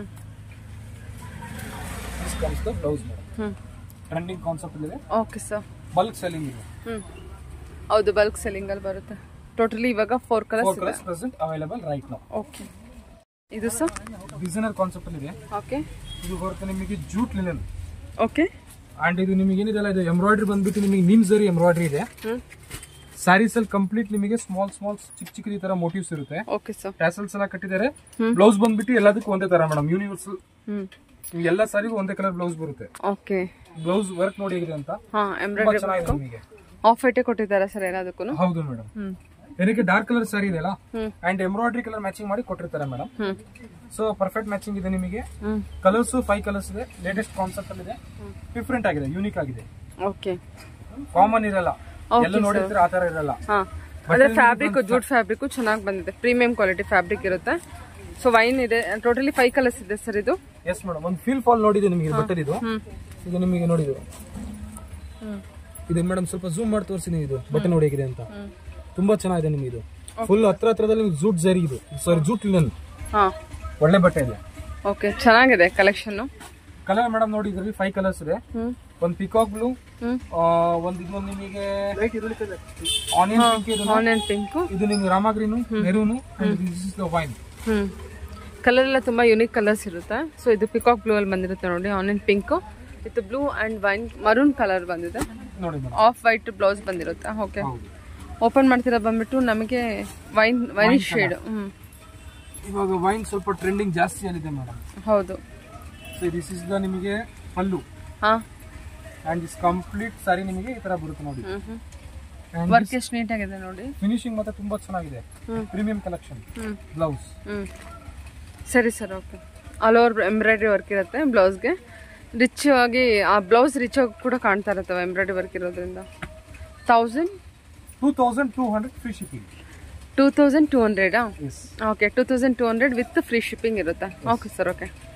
this comes the blouse madam ಹ್ಞೂ ಟ್ರೆಂಡಿಂಗ್ ಕಾನ್ಸೆಪ್ಟ್ ಇದೆ ಓಕೆ ಸರ್ ಬಲ್ಕ್ ಸೆಲ್ಲಿಂಗ್ ಇದೆ ಹ್ಞೂ ಹೌದು ಬಲ್ಕ್ ಸೆಲ್ಲಿಂಗಲ್ಲಿ ಬರುತ್ತೆ ಟೋಟಲಿ ಇವಾಗ ಫೋರ್ ಕಲರ್ಸ್ ಫೋರ್ ಇದೆ colours present available right now okay ಇದು ಸರ್ ಡಿಸೈನರ್ ಕಾನ್ಸೆಪ್ಟ್ ಅಲ್ಲಿ ಇದೆ ಓಕೆ ಇದು ಬರುತ್ತೆ ನಿಮಗೆ ಜೂಟ್ ಲಿನನ್ ಓಕೆ ಅಂಡ್ ಇದು ನಿಮಗೆ ಏನಿದೆಲ್ಲ ಇದು ಎಂಬ್ರಾಯ್ಡ್ರಿ ಬಂದ್ಬಿಟ್ಟು ನಿಮಗೆ ನಿಮ್ ಜರಿ ಎಂಬ್ರಾಯ್ಡ್ರಿ ಇದೆ ಹ್ಞೂ ಸ್ಯಾರೀಸ್ ಅಲ್ಲಿ ಕಂಪ್ಲೀಟ್ ನಿಮಗೆ ಸ್ಮಾಲ್ ಸ್ಮಾಲ್ ಚಿಕ್ಕ ಚಿಕ್ಕ ಈ ತರ ಮೋಟಿವ್ಸ್ ಇರುತ್ತೆ ಓಕೆ ಸರ್ ಟ್ಯಾಸಲ್ಸ್ ಎಲ್ಲ ಕಟ್ಟಿದ್ದಾರೆ ಹ್ಮ್. ಬ್ಲೌಸ್ ಬಂದ್ಬಿಟ್ಟು ಎಲ್ಲದಕ್ಕೂ ಒಂದೇ ತರ ಮೇಡಮ್ ಯೂನಿವರ್ಸಲ್ ಹ್ಞೂ ಎಲ್ಲ ಸಾರಿಗೂ ಒಂದೇ ಕಲರ್ ಬ್ಲೌಸ್ ಬರುತ್ತೆ ಓಕೆ ಬ್ಲೌಸ್ ವರ್ಕ್ ನೋಡಿ ಹೇಗಿದೆ ಅಂತ ಹಾಂ ತುಂಬಾ ಎಂಬ್ರಾಯ್ಡ್ರಿ ಚೆನ್ನಾಗಿದೆ ನಿಮಗೆ ಆಫ್ ವೈಟೇ ಕೊಟ್ಟಿದ್ದಾರೆ ಸರ್ ಎಲ್ಲದಕ್ಕೂ ಹೌದು ಮೇಡಮ್ ಹ್ಞೂ ಏನಕ್ಕೆ ಡಾರ್ಕ್ ಕಲರ್ ಸಾರಿ ಇದೆಯಲ್ಲ ಹ್ಞೂ ಅಂಡ್ ಎಂಬ್ರಾಯ್ಡ್ರಿ ಕಲರ್ ಮ್ಯಾಚಿಂಗ್ ಮಾಡಿ ಕೊಟ್ಟಿರ್ತಾರೆ ಮೇಡಮ್ ಹ್ಞೂ ಸೊ ಪರ್ಫೆಕ್ಟ್ ಮ್ಯಾಚಿಂಗ್ ಇದೆ ನಿಮಗೆ ಹ್ಞೂ ಕಲರ್ಸ್ ಫೈವ್ ಕಲರ್ಸ್ ಇದೆ ಲೇಟೆಸ್ಟ್ ಕಾನ್ಸೆಪ್ಟ್ ಅಲ್ಲಿ ಇದೆ ಡಿಫ್ರೆಂಟ್ ಆಗಿದೆ ಯೂನಿಕ್ ಆಗಿದೆ ಓಕೆ ಕಾಮನ್ ಇರಲ್ಲ Okay, ಎಲ್ಲ ನೋಡಿರ್ತೀರ ಆ ತರ ಇರಲ್ಲ ಹಾಂ ಅದೇ ಫ್ಯಾಬ್ರಿಕ್ ಜೂಟ್ ಫ್ಯಾಬ್ರಿಕ್ ಚೆನ್ನಾಗಿ ಬಂದಿದೆ ಪ್ರೀಮಿಯಂ ಕ್ವಾಲಿಟಿ ಫ್ಯಾಬ್ರಿಕ್ ಇರುತ್ತೆ ಸೊ ವೈನ್ ಇದೆ ಟೋಟಲಿ ಫೈವ್ ಕಲರ್ಸ್ ಇದೆ ಸರ್ ಇದು ಎಸ್ ಮೇಡಮ್ ಒಂದು ಫೀಲ್ ಫಾಲ್ ನೋಡಿದೆ ನಿಮಗೆ ಬಟ್ಟೆ ಇದು ಹ್ಞೂ ಇದು ನಿಮಗೆ ನೋಡಿದು ಹ್ಞೂ ಇದು ಮೇಡಮ್ ಸ್ವಲ್ಪ ಝೂಮ್ ಮಾಡಿ ತೋರಿಸಿ ಇದು ಬಟ್ಟೆ ನೋಡಿ ಹೇಗಿದೆ ಅಂತ ಹ್ಞೂ ತುಂಬಾ ಚೆನ್ನಾಗಿದೆ ನಿಮಗೆ ಇದು ಫುಲ್ ಹತ್ರ ಹತ್ರದಲ್ಲಿ ನಿಮ್ಗೆ ಜೂಟ್ ಜರಿ ಇದು ಸಾರಿ ಜೂಟ್ ಲಿನನ್ ಹಾಂ ಒಳ್ಳೆ ಬಟ್ಟೆ ಇದೆ ಓಕೆ ಚೆನ್ನಾಗಿದೆ ಕಲೆಕ್ಷನ್ನು ಕಲರ್ ಮೇಡಮ್ ನೋಡಿ ಇದರಲ್ಲಿ ಫೈವ್ ಕಲರ್ಸ್ ಇದೆ ಹ್ಞೂ ಒಂದು ಪಿಕಾಕ್ ಬ್ಲೂ ಹ್ಞೂ ಒಂದು ಇನ್ನೊಂದು ನಿಮಗೆ ಆನಿಯನ್ ಪಿಂಕ್ ಇದು ಆನಿಯನ್ ಪಿಂಕು ಇದು ನಿಮ್ಗೆ ರಾಮಗ್ರೀನು maroon this is the wine ಹ್ಞೂ ಕಲರ್ ಎಲ್ಲ ತುಂಬ ಯುನೀಕ್ ಕಲರ್ಸ್ ಇರುತ್ತೆ ಸೊ ಇದು ಪಿಕಾಕ್ ಬ್ಲೂ ಅಲ್ಲಿ ಬಂದಿರುತ್ತೆ ನೋಡಿ onion pink with blue and wine maroon colour ಬಂದಿದೆ ನೋಡಿ ಮೇಡಮ್ ಆಫ್ ವೈಟ್ ಬ್ಲೌಸ್ ಬಂದಿರುತ್ತೆ ಓಕೆ ಹೌದು ಓಪನ್ ಮಾಡ್ತೀರಾ ಬಂದ್ಬಿಟ್ಟು ನಮಗೆ ವೈನ್ ವೈನ್ ಶೇಡ್ ಹ್ಞೂ ಇವಾಗ ವೈನ್ ಸ್ವಲ್ಪ ಟ್ರೆಂಡಿಂಗ್ ಜಾಸ್ತಿ ಆಗಿದೆ ಮೇಡಮ್ ಹೌದು ಸೊ ದಿಸ್ ಇಸ್ ದ ನಿಮಗೆ ಪಲ್ಲು ಹಾಂ ಅಂಡ್ ದಿಸ್ ಕಂಪ್ಲೀಟ್ ಸಾರಿ ನಿಮಗೆ ಈ ತರ ಬರುತ್ತೆ ನೋಡಿ ಹ್ಞೂ ಹ್ಞೂ ಅಂಡ್ ವರ್ಕ್ ಎಷ್ಟು ನೀಟಾಗಿದೆ ನೋಡಿ ಫಿನಿಶಿಂಗ್ ಮತ್ತೆ ತುಂಬಾ ಚೆನ್ನಾಗಿದೆ ಹ್ಞೂ ಪ್ರೀಮಿಯಂ ಕಲೆಕ್ಷನ್ ಹ್ಞೂ ಬ್ಲೌಸ್ ಹ್ಞೂ ಸರಿ sir okay all over embroidery work ಇರುತ್ತೆ ಬ್ಲೌಸ್ಗೆ ರಿಚ್ ಆಗಿ ಆ ಬ್ಲೌಸ್ ರಿಚ್ ಆಗಿ ಕೂಡ ಕಾಣ್ತಾ ಇರುತ್ತೆ ಎಂಬ್ರಾಯ್ಡ್ರಿ ವರ್ಕ್ ಇರೋದ್ರಿಂದ thousand two thousand two hundred free shipping two thousand two ಹಂಡ್ರೆಡಾ yes okay two thousand two hundred with free shipping ಇರುತ್ತೆ ಓಕೆ ಸರ್ ಓಕೆ